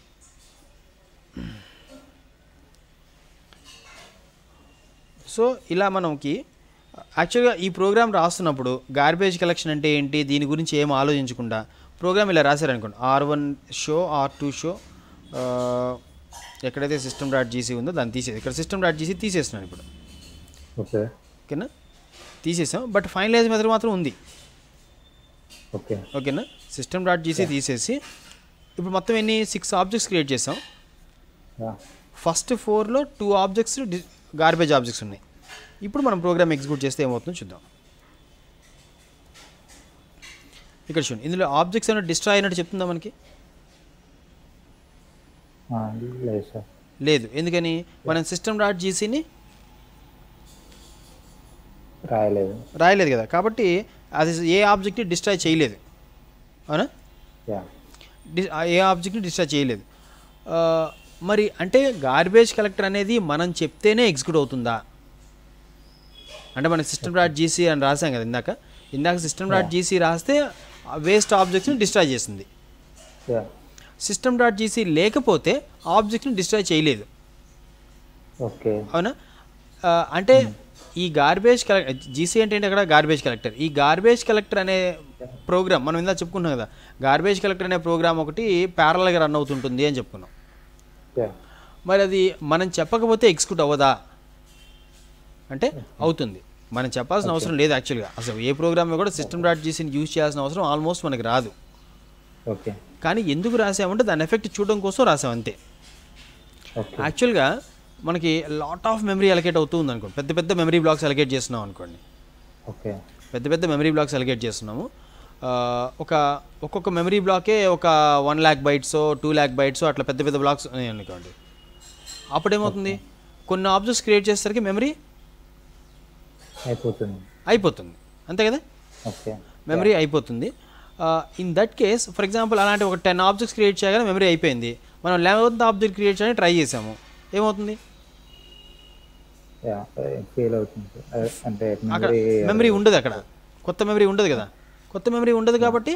సో ఇలా మనకి యాక్చువల్గా ఈ ప్రోగ్రామ్ రాస్తున్నప్పుడు గార్బేజ్ కలెక్షన్ అంటే ఏంటి దీని గురించి ఏం ఆలోచించకుండా ప్రోగ్రామ్ ఇలా రాశారనుకోండి R one show are two show ఎక్కడైతే సిస్టమ్ డాట్ జీసీ ఉందో దాన్ని తీసేది ఇక్కడ సిస్టమ్ డాట్ జీసీ తీసేస్తున్నాను ఇప్పుడు ఓకే ఓకేనా తీసేసాం బట్ ఫైనలైజ్ మెథడ్ మాత్రం ఉంది ఓకే ఓకేనా సిస్టమ్ డాట్ జీసీ తీసేసి ఇప్పుడు మొత్తం ఎన్ని సిక్స్ ఆబ్జెక్ట్స్ క్రియేట్ చేసాం యా ఫస్ట్ ఫోర్లో టూ ఆబ్జెక్ట్స్ గార్బేజ్ ఆబ్జెక్ట్స్ ఉన్నాయి ఇప్పుడు మనం ప్రోగ్రామ్ ఎగ్జిక్యూట్ చేస్తే ఏమవుతుందో చూద్దాం ఇక్కడ చూడండి ఇందులో ఆబ్జెక్ట్స్ ఏమైనా డిస్ట్రాయ్ అయినట్టు చెప్తుందా మనకి లేదు సార్ లేదు ఎందుకని మనం సిస్టమ్ డాట్ జీసీని రాయలేదు రాయలేదు కదా కాబట్టి అది ఏ ఆబ్జెక్ట్ని డిస్ట్రాయ్ చేయలేదు అవునా యా డి ఏ ఆబ్జెక్ట్ని డిస్ట్రాయ్ చేయలేదు ఆ, మరి అంటే గార్బేజ్ కలెక్టర్ అనేది మనం చెప్తేనే ఎగ్జిక్యూట్ అవుతుందా అంటే మన సిస్టమ్ డాట్ జీసీ అని రాసాం కదా ఇందాక ఇందాక సిస్టమ్ డాట్ జీసీ రాస్తే వేస్ట్ ఆబ్జెక్ట్స్ని డిస్ట్రాయ్ చేసింది యా సిస్టమ్ డాట్ జీసీ లేకపోతే ఆబ్జెక్ట్ని డిస్ట్రాయ్ చేయలేదు ఓకే అవునా ఆ, అంటే ఈ గార్బేజ్ కలెక్టర్ జీసీ అంటే ఏంటి అక్కడ గార్బేజ్ కలెక్టర్ ఈ గార్బేజ్ కలెక్టర్ అనే ప్రోగ్రామ్ మనం ఇందా చెప్పుకున్నాం కదా గార్బేజ్ కలెక్టర్ అనే ప్రోగ్రామ్ ఒకటి ప్యారల్గా రన్ అవుతుంటుంది అని చెప్పుకున్నాం యా మరి అది మనం చెప్పకపోతే ఎగ్జిక్యూట్ అవ్వదా అంటే అవుతుంది మనం చెప్పాల్సిన అవసరం లేదు యాక్చువల్గా అసలు ఏ ప్రోగ్రామ్ కూడా సిస్టమ్ డాట్ జీసీని యూజ్ చేయాల్సిన అవసరం ఆల్మోస్ట్ మనకి రాదు ఓకే కానీ ఎందుకు రాసామంటే దాని ఎఫెక్ట్ చూడడం కోసం రాసాం అంతే ఓకే యాక్చువల్గా మనకి లాట్ ఆఫ్ మెమరీ అలకేట్ అవుతుంది అనుకోండి పెద్ద పెద్ద మెమరీ బ్లాక్స్ అలకేట్ చేస్తున్నాం అనుకోండి ఓకే పెద్ద పెద్ద మెమరీ బ్లాక్స్ అలకేట్ చేస్తున్నాము ఆ, ఒక ఒక్కొక్క మెమరీ బ్లాకే ఒక one lakh bytes two lakh bytes అట్లా పెద్ద పెద్ద బ్లాక్స్ ఉన్నాయి అనుకోండి అప్పుడు ఏమవుతుంది కొన్ని ఆబ్జెక్ట్స్ క్రియేట్ చేసేసరికి మెమరీ అయిపోతుంది అయిపోతుంది అంతే కదా ఓకే మెమరీ అయిపోతుంది in that case for example అలాంటి ఒక టెన్ ఆబ్జెక్ట్స్ క్రియేట్ చేయగానే మెమరీ అయిపోయింది మనం లెవెన్త్ ఆబ్జెక్ట్ క్రియేట్ చేయడానికి ట్రై చేసాము ఏమవుతుంది యా ఫెయిల్ అవుతుంది సార్ అంటే అక్కడ మెమరీ మెమరీ ఉండదు అక్కడ కొత్త మెమరీ ఉండదు కదా కొత్త మెమరీ ఉండదు కాబట్టి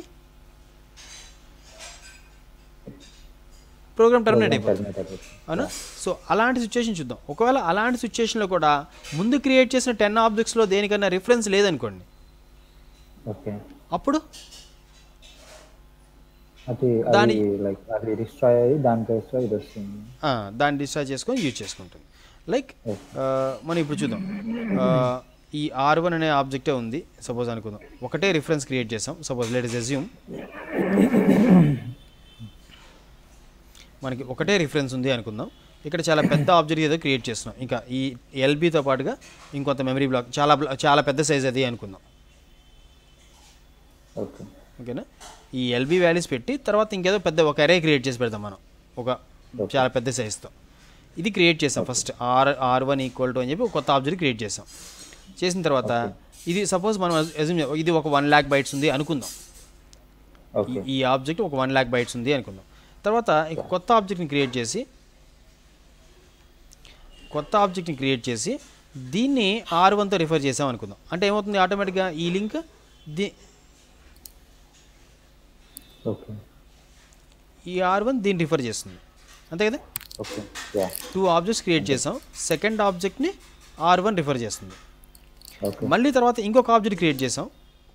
ప్రోగ్రామ్ టర్మినేట్ అయిపోతుంది టర్మినేట్ అయిపోతుంది అవునా సో అలాంటి సిచ్యువేషన్ చూద్దాం ఒకవేళ అలాంటి సిచ్యువేషన్లో కూడా ముందు క్రియేట్ చేసిన టెన్ ఆబ్జెక్ట్స్లో దేనికన్నా రిఫరెన్స్ లేదనుకోండి ఓకే అప్పుడు అది దాని- అది లైక్ అది డిస్ట్రాయ్ అయ్యి దాని ప్లేస్లో ఇది వస్తుంది ఆ, దాన్ని డిస్ట్రాయ్ చేసుకొని యూజ్ చేసుకుంటుంది లైక్ మనం ఇప్పుడు చూద్దాం ఆ, ఈ ఆర్ వన్ అనే ఆబ్జెక్టే ఉంది సపోజ్ అనుకుందాం ఒకటే రిఫరెన్స్ క్రియేట్ చేసాం సపోజ్ లెట్ ఇస్ అజ్యూమ్ మనకి ఒకటే రిఫరెన్స్ ఉంది అనుకుందాం ఇక్కడ చాలా పెద్ద ఆబ్జెక్ట్ ఏదో క్రియేట్ చేస్తున్నాం ఇంకా ఈ ఎల్బీతో పాటుగా ఇంకొంత మెమరీ బ్లాక్ చాలా బ్లా- చాలా పెద్ద సైజ్ అది అనుకుందాం ఓకే ఓకేనా ఈ ఎల్బీ వాల్యూస్ పెట్టి తర్వాత ఇంకేదో పెద్ద ఒక అరే క్రియేట్ చేసి పెడతాం మనం ఒక చాలా పెద్ద సైజ్తో ఇది క్రియేట్ చేసాం first R R one equal to అని చెప్పి ఒక కొత్త ఆబ్జెక్ట్ క్రియేట్ చేసాం చేసిన తర్వాత ఇది సపోజ్ మనం assume చే- ఇది ఒక వన్ ల్యాక్ బైట్స్ ఉంది అనుకుందాం ఓకే ఈ- ఈ ఆబ్జెక్ట్ ఒక వన్ ల్యాక్ బైట్స్ ఉంది అనుకుందాం తర్వాత ఇంక కొత్త ఆబ్జెక్ట్ని క్రియేట్ చేసి కొత్త ఆబ్జెక్ట్ని క్రియేట్ చేసి దీన్ని ఆర్ వన్తో రిఫర్ చేసాం అనుకుందాం అంటే ఏమవుతుంది ఆటోమేటిక్గా ఈ లింక్ ది ఓకే ఈ ఆర్ వన్ దీన్ని రిఫర్ చేస్తుంది అంతే కదా okay yeah two objects create చేసాం సెకండ్ ఆబ్జెక్ట్ని ఆర్ వన్ రిఫర్ చేస్తుంది ఓకే మళ్ళీ తర్వాత ఇంకొక ఆబ్జెక్ట్ క్రియేట్ చేసాం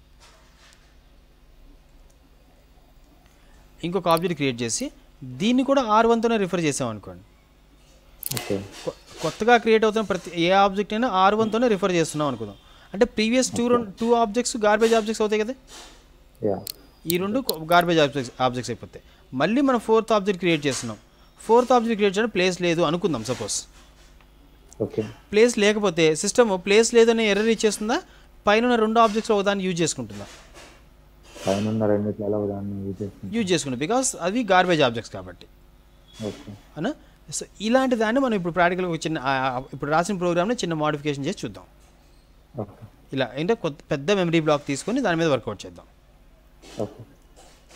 ఇంకొక ఆబ్జెక్ట్ క్రియేట్ చేసి దీన్ని కూడా ఆర్ వన్తోనే రిఫర్ చేసాం అనుకోండి ఓకే కొ- కొత్తగా క్రియేట్ అవుతున్న ప్రతి ఏ ఆబ్జెక్ట్ అయినా ఆర్ వన్తోనే రిఫర్ చేస్తున్నాం అనుకుందాం అంటే previous two two objects garbage objects అవుతాయి కదా యా ఈ రెండు గార్బేజ్ ఆబ్జెక్ట్స్ ఆబ్జెక్ట్స్ అయిపోతాయి మళ్ళీ మనం ఫోర్త్ ఆబ్జెక్ట్ క్రియేట్ చేస్తున్నాం ఫోర్త్ ఆబ్జెక్ట్ క్రియేట్ చేయడం ప్లేస్ లేదు అనుకుందాం సపోజ్ ఓకే ప్లేస్ లేకపోతే సిస్టమ్ ప్లేస్ లేదని ఎర్రర్ ఇచ్చేస్తుందా పైన ఉన్న రెండు ఆబ్జెక్ట్స్ ఒకదాన్ని యూజ్ చేసుకుంటుందా పైన ఉన్న రెండిట్లలో దాన్ని యూజ్ చేస్తుంది యూజ్ చేసుకుంటుంది బికాస్ అవి గార్బేజ్ ఆబ్జెక్ట్స్ కాబట్టి ఓకే అవునా సో ఇలాంటి దాన్ని మనం ఇప్పుడు ప్రాక్టికల్గా చిన్న ఆ, ఆ, ఇప్పుడు రాసిన ప్రోగ్రామ్ని చిన్న మోడిఫికేషన్ చేసి చూద్దాం ఓకే ఇలా అంటే కొత్త పెద్ద మెమరీ బ్లాక్ తీసుకొని దాని మీద వర్కౌట్ చేద్దాం ఓకే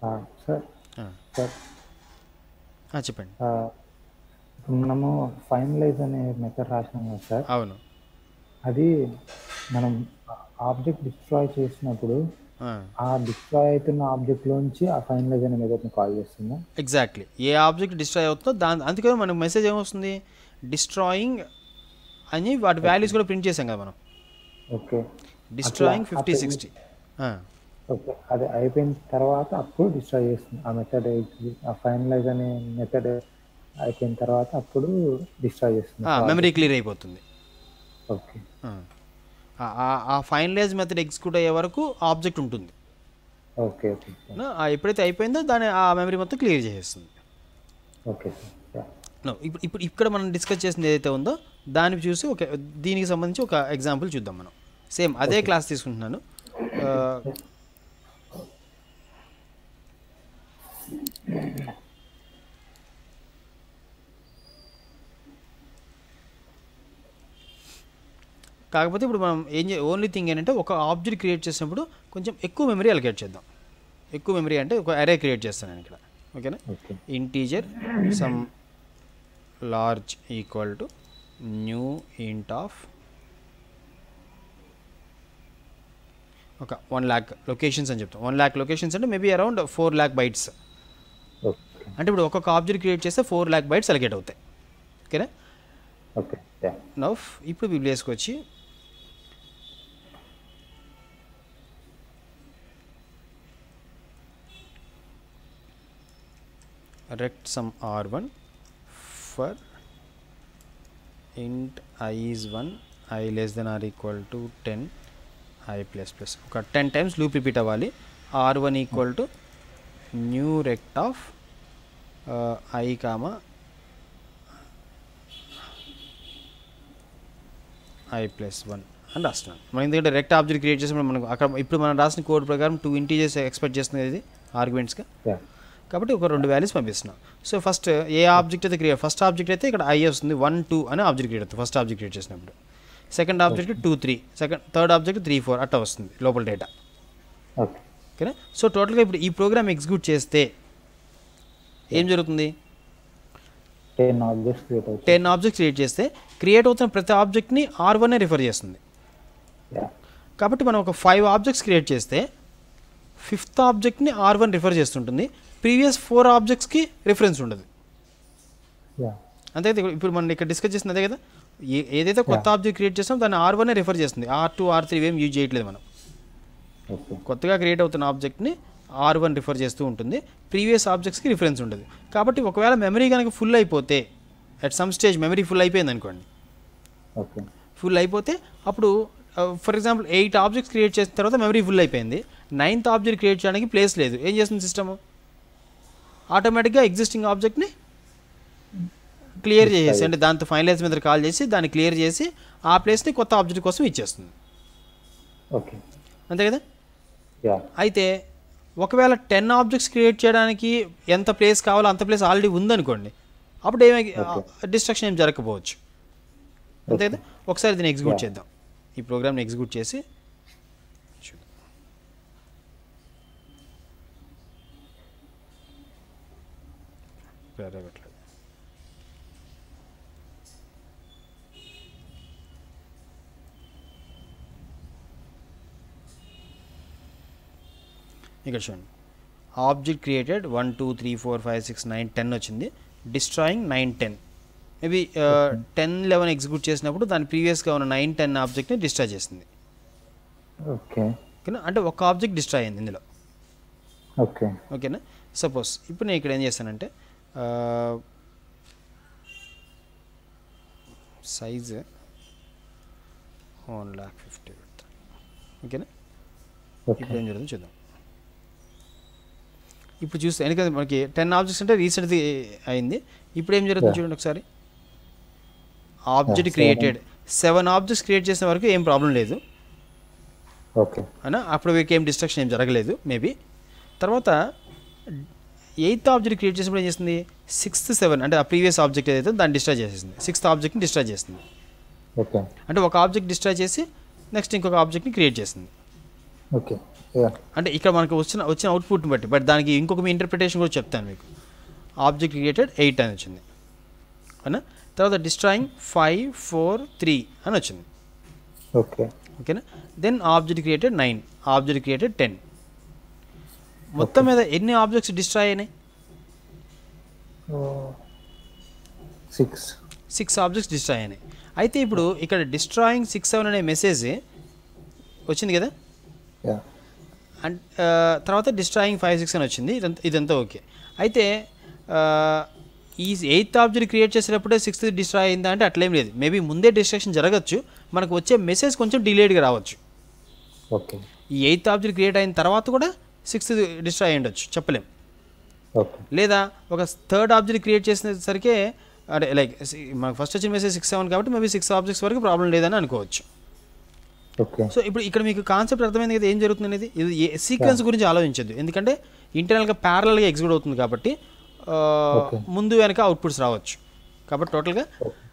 సార్ ఆ, సార్ ఆ, చెప్పండి ఆ, ఇప్పుడు మనము ఫైనలైజ్ అనే మెథడ్ రాసినాం కదా సార్ అవును అది మనం ఆబ్జెక్ట్ డిస్ట్రాయ్ చేసినప్పుడు ఆ, ఆ డిస్ట్రాయ్ అవుతున్న ఆబ్జెక్ట్ లోంచి ఆ ఫైనలైజ్ అనే మెథడ్ని కాల్ చేస్తుందా ఎగ్జాక్ట్లీ ఏ ఆబ్జెక్ట్ డిస్ట్రాయ్ అవుతుందో దాని అందుకని మనకు మెసేజ్ ఏమొస్తుంది డిస్ట్రాయింగ్ అని వాటి వాల్యూస్ కూడా ప్రింట్ చేసాం కదా మనం ఓకే డిస్ట్రాయింగ్ అట్లా- ఫిఫ్టీ అట్లా సిక్స్టీ ఓకే అది అయిపోయిన తర్వాత అప్పుడు డిస్ట్రాయ్ చేస్తుంది ఆ మెథడ్ ఆ ఫైనలైజ్ అనే మెథడ్ అయిపోయిన తర్వాత అప్పుడు డిస్ట్రాయ్ చేస్తుంది మెమరీ క్లియర్ అయిపోతుంది ఓకే ఆ. ఆ- ఆ- ఆ ఫైనలైజ్ మెథడ్ ఎగ్జిక్యూట్ అయ్యే వరకు ఆబ్జెక్ట్ ఉంటుంది ఓకే ఓకే సార్ నా- ఆ ఎప్పుడైతే అయిపోయిందో దాని ఆ మెమరీ మొత్తం క్లియర్ చేసేస్తుంది ఓకే సార్ యా. No, ఇప్పుడు ఇప్పుడు ఇక్కడ మనం డిస్కస్ చేసింది ఏదైతే ఉందో దాన్ని చూసి ఒక దీనికి సంబంధించి ఒక ఎగ్జాంపుల్ చూద్దాం మనం సేమ్ అదే క్లాస్ తీసుకుంటున్నాను ఆ, కాకపోతే ఇప్పుడు మనం ఏం చే ఓన్లీ థింగ్ ఏంటంటే ఒక ఆబ్జెక్ట్ క్రియేట్ చేసినప్పుడు కొంచెం ఎక్కువ మెమరీ అలొకేట్ చేద్దాం ఎక్కువ మెమరీ అంటే ఒక అరే క్రియేట్ చేస్తాను నేను ఇక్కడ ఓకేనా okay integer some large equal to new int of ఒక వన్ ల్యాక్ లొకేషన్స్ అని చెప్తాం వన్ ల్యాక్ లొకేషన్స్ అంటే maybe around four lakh bytes okay అంటే ఇప్పుడు ఒక్కొక్క ఆబ్జెక్ట్ క్రియేట్ చేస్తే ఫోర్ ల్యాక్ బైట్స్ అలకేట్ అవుతాయి ఓకేనా ఓకే యా నవ్ ఇప్పుడు బిబ్లియస్కి వచ్చి rect some r1 for int i is 1 i less than or equal to 10 i plus plus ఒక టెన్ టైమ్స్ లూప్ రిపీట్ అవ్వాలి R one equal to new rect of I comma I plus one అని రాస్తున్నాను మనం ఎందుకంటే రెక్ట్ object create చేసినప్పుడు మనకు అక్కడ ఇప్పుడు మనం రాసిన కోడ్ ప్రకారం టూ ఇంటీజర్స్ ఎక్స్పెక్ట్ చేస్తుంది ఇది ఆర్గ్యుమెంట్స్గా యా కాబట్టి ఒక రెండు వాల్యూస్ పంపిస్తున్నాం సో ఫస్ట్ ఏ ఆబ్జెక్ట్ అయితే క్రియేట్ ఫస్ట్ ఆబ్జెక్ట్ అయితే ఇక్కడ ఐ వస్తుంది వన్ టూ అనే ఆబ్జెక్ట్ క్రియేట్ అవుతుంది ఫస్ట్ ఆబ్జెక్ట్ క్రియేట్ చేసినప్పుడు second object two three second third object three four అట్లా వస్తుంది లోపల డేటా ఓకే ఓకేనా సో టోటల్గా ఇప్పుడు ఈ ప్రోగ్రామ్ ఎగ్జిక్యూట్ చేస్తే ఏం జరుగుతుంది టెన్ ఆబ్జెక్ట్స్ క్రియేట్ అవుతాయి టెన్ ఆబ్జెక్ట్స్ క్రియేట్ చేస్తే క్రియేట్ అవుతున్న ప్రతి ఆబ్జెక్ట్ని ఆర్ వన్ రిఫర్ చేస్తుంది యా కాబట్టి మనం ఒక ఫైవ్ ఆబ్జెక్ట్స్ క్రియేట్ చేస్తే ఫిఫ్త్ ఆబ్జెక్ట్ని ఆర్ వన్ రిఫర్ చేస్తుంటుంది ప్రీవియస్ ఫోర్ ఆబ్జెక్ట్స్కి రిఫరెన్స్ ఉండదు యా అంతే కదా ఇప్పుడు మనం ఇక్కడ డిస్కస్ చేసింది అదే కదా ఏ- ఏదైతే కొత్త ఆబ్జెక్ట్ క్రియేట్ చేస్తామో దాన్ని ఆర్ వన్ రిఫర్ చేస్తుంది ఆర్ టూ ఆర్ త్రీ ఏం యూజ్ చేయట్లేదు మనం ఓకే కొత్తగా క్రియేట్ అవుతున్న ఆబ్జెక్ట్ని ఆర్ వన్ రిఫర్ చేస్తూ ఉంటుంది ప్రీవియస్ ఆబ్జెక్ట్స్కి రిఫరెన్స్ ఉంటుంది కాబట్టి ఒకవేళ మెమరీ కనుక ఫుల్ అయిపోతే at some stage memory full అయిపోయింది అనుకోండి ఓకే ఫుల్ అయిపోతే అప్పుడు for example eight objects create చేసిన తర్వాత మెమరీ ఫుల్ అయిపోయింది నైన్త్ ఆబ్జెక్ట్ క్రియేట్ చేయడానికి ప్లేస్ లేదు ఏం చేస్తుంది సిస్టమ్ ఆటోమేటిక్గా ఎగ్జిస్టింగ్ ఆబ్జెక్ట్ని క్లియర్ చేసేసి అంటే దాంతో ఫైనలైజ్ మీద కాల్ చేసి దాన్ని క్లియర్ చేసి ఆ ప్లేస్ని కొత్త ఆబ్జెక్ట్ కోసం ఇచ్చేస్తుంది ఓకే అంతే కదా యా అయితే ఒకవేళ టెన్ ఆబ్జెక్ట్స్ క్రియేట్ చేయడానికి ఎంత ప్లేస్ కావాలో అంత ప్లేస్ ఆల్రెడీ ఉందనుకోండి అప్పుడు ఏమి డిస్ట్రక్షన్ ఏం జరగకపోవచ్చు అంతే కదా ఒకసారి దీన్ని ఎగ్జిక్యూట్ Yeah. చేద్దాం ఈ ప్రోగ్రామ్ని ఎగ్జిక్యూట్ చేసి చూద్దాం వేరే పెట్టలేదు ఇక్కడ చూడండి object created one two three four five six nine ten వచ్చింది destroying nine ten maybe ten eleven execute చేసినప్పుడు దాని ప్రీవియస్గా ఉన్న నైన్ టెన్ ఆబ్జెక్ట్ని డిస్ట్రాయ్ చేసింది ఓకే ఓకేనా అంటే ఒక ఆబ్జెక్ట్ డిస్ట్రాయ్ అయింది ఇందులో ఓకే ఓకేనా సపోజ్ ఇప్పుడు నేను ఇక్కడ ఏం చేస్తానంటే సైజ్ వన్ ల్యాక్ ఫిఫ్టీ పెడతాను ఓకేనా ఓకే ఇప్పుడు ఏం జరుగుతుందో చూద్దాం ఇప్పుడు చూస్తే ఎందుకంటే మనకి టెన్ ఆబ్జెక్ట్స్ అంటే రీసెంట్ది అయింది ఇప్పుడు ఏం జరుగుతుంది Yeah. చూడండి ఒకసారి object seven. Created seven objects create చేసిన వరకు ఏం ప్రాబ్లం లేదు ఓకే అనా అప్పుడు వీరికి ఏం డిస్ట్రక్షన్ ఏం జరగలేదు మేబీ తర్వాత ఎయిత్ ఆబ్జెక్ట్ క్రియేట్ చేసినప్పుడు ఏం చేస్తుంది సిక్స్త్ సెవెన్ అంటే ఆ ప్రీవియస్ ఆబ్జెక్ట్ ఏదైతే దాన్ని డిస్ట్రాయ్ చేసేసింది సిక్స్త్ ఆబ్జెక్ట్ని డిస్ట్రాయ్ చేస్తుంది ఓకే అంటే ఒక ఆబ్జెక్ట్ డిస్ట్రాయ్ చేసి నెక్స్ట్ ఇంకొక ఆబ్జెక్ట్ని క్రియేట్ చేసింది ఓకే యా అంటే ఇక్కడ మనకు వచ్చిన వచ్చిన అవుట్పుట్ని బట్టి బట్ దానికి ఇంకొక మీ ఇంటర్ప్రిటేషన్ కూడా చెప్తాను మీకు ఆబ్జెక్ట్ క్రియేటెడ్ ఎయిట్ అని వచ్చింది అవునా తర్వాత డిస్ట్రాయింగ్ ఫైవ్ ఫోర్ త్రీ అని వచ్చింది ఓకే ఓకేనా then object created nine object created ten మొత్తం మీద ఎన్ని ఆబ్జెక్ట్స్ డిస్ట్రాయ్ అయినాయి సిక్స్ సిక్స్ ఆబ్జెక్ట్స్ డిస్ట్రాయ్ అయినాయి అయితే ఇప్పుడు ఇక్కడ డిస్ట్రాయింగ్ సిక్స్ సెవెన్ అనే మెసేజ్ వచ్చింది కదా యా అండ్ ఆ, తర్వాత డిస్ట్రాయింగ్ ఫైవ్ సిక్స్ అని వచ్చింది ఇదంతా ఇదంతా ఓకే అయితే ఆ, ఈ ఎయిత్ ఆబ్జెక్ట్ క్రియేట్ చేసేటప్పుడే సిక్స్త్ డిస్ట్రాయ్ అయిందా అంటే అట్లేం లేదు మేబీ ముందే డిస్ట్రాక్షన్ జరగచ్చు మనకు వచ్చే మెసేజ్ కొంచెం డిలేడ్గా రావచ్చు ఓకే ఈ ఎయిత్ ఆబ్జెక్ట్ క్రియేట్ అయిన తర్వాత కూడా సిక్స్త్ డిస్ట్రాయ్ అయి ఉండొచ్చు చెప్పలేం ఓకే లేదా ఒక థర్డ్ ఆబ్జెక్ట్ క్రియేట్ చేసేసరికి అంటే లైక్ మనకు ఫస్ట్ వచ్చిన మెసేజ్ సిక్స్ సెవెన్ కాబట్టి మేబీ సిక్స్ ఆబ్జెక్ట్స్ వరకు ప్రాబ్లం లేదని అనుకోవచ్చు ఓకే సో ఇప్పుడు ఇక్కడ మీకు కాన్సెప్ట్ అర్థమైంది కదా ఏం జరుగుతుంది అనేది ఇది ఏ సీక్వెన్స్ గురించి ఆలోచించద్దు ఎందుకంటే ఇంటర్నల్గా ప్యారలల్గా ఎగ్జిక్యూట్ అవుతుంది కాబట్టి ఆ, Okay. ముందు వెనక అవుట్పుట్స్ రావచ్చు కాబట్టి టోటల్గా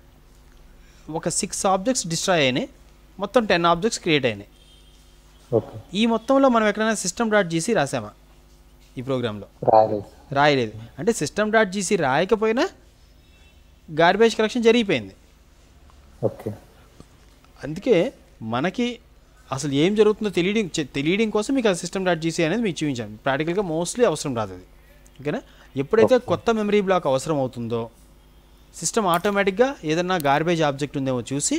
ఒక సిక్స్ ఆబ్జెక్ట్స్ డిస్ట్రాయ్ అయినాయి మొత్తం టెన్ ఆబ్జెక్ట్స్ క్రియేట్ అయినాయి ఓకే ఈ మొత్తంలో మనం ఎక్కడైనా సిస్టమ్ డాట్ జీసీ రాసామా ఈ ప్రోగ్రాంలో రాలేదు రాయలేదు అంటే సిస్టమ్ డాట్ జీసీ రాయకపోయినా గార్బేజ్ కలెక్షన్ జరిగిపోయింది ఓకే అందుకే మనకి అసలు ఏం జరుగుతుందో తెలియడం చె- తెలియడం కోసం మీకు ఆ సిస్టమ్ డాట్ జీసీ అనేది మీకు చూపించాను ప్రాక్టికల్గా మోస్ట్లీ అవసరం రాదు అది ఓకేనా ఎప్పుడైతే కొత్త మెమరీ బ్లాక్ అవసరం అవుతుందో సిస్టమ్ ఆటోమేటిక్గా ఏదన్నా గార్బేజ్ ఆబ్జెక్ట్ ఉందేమో చూసి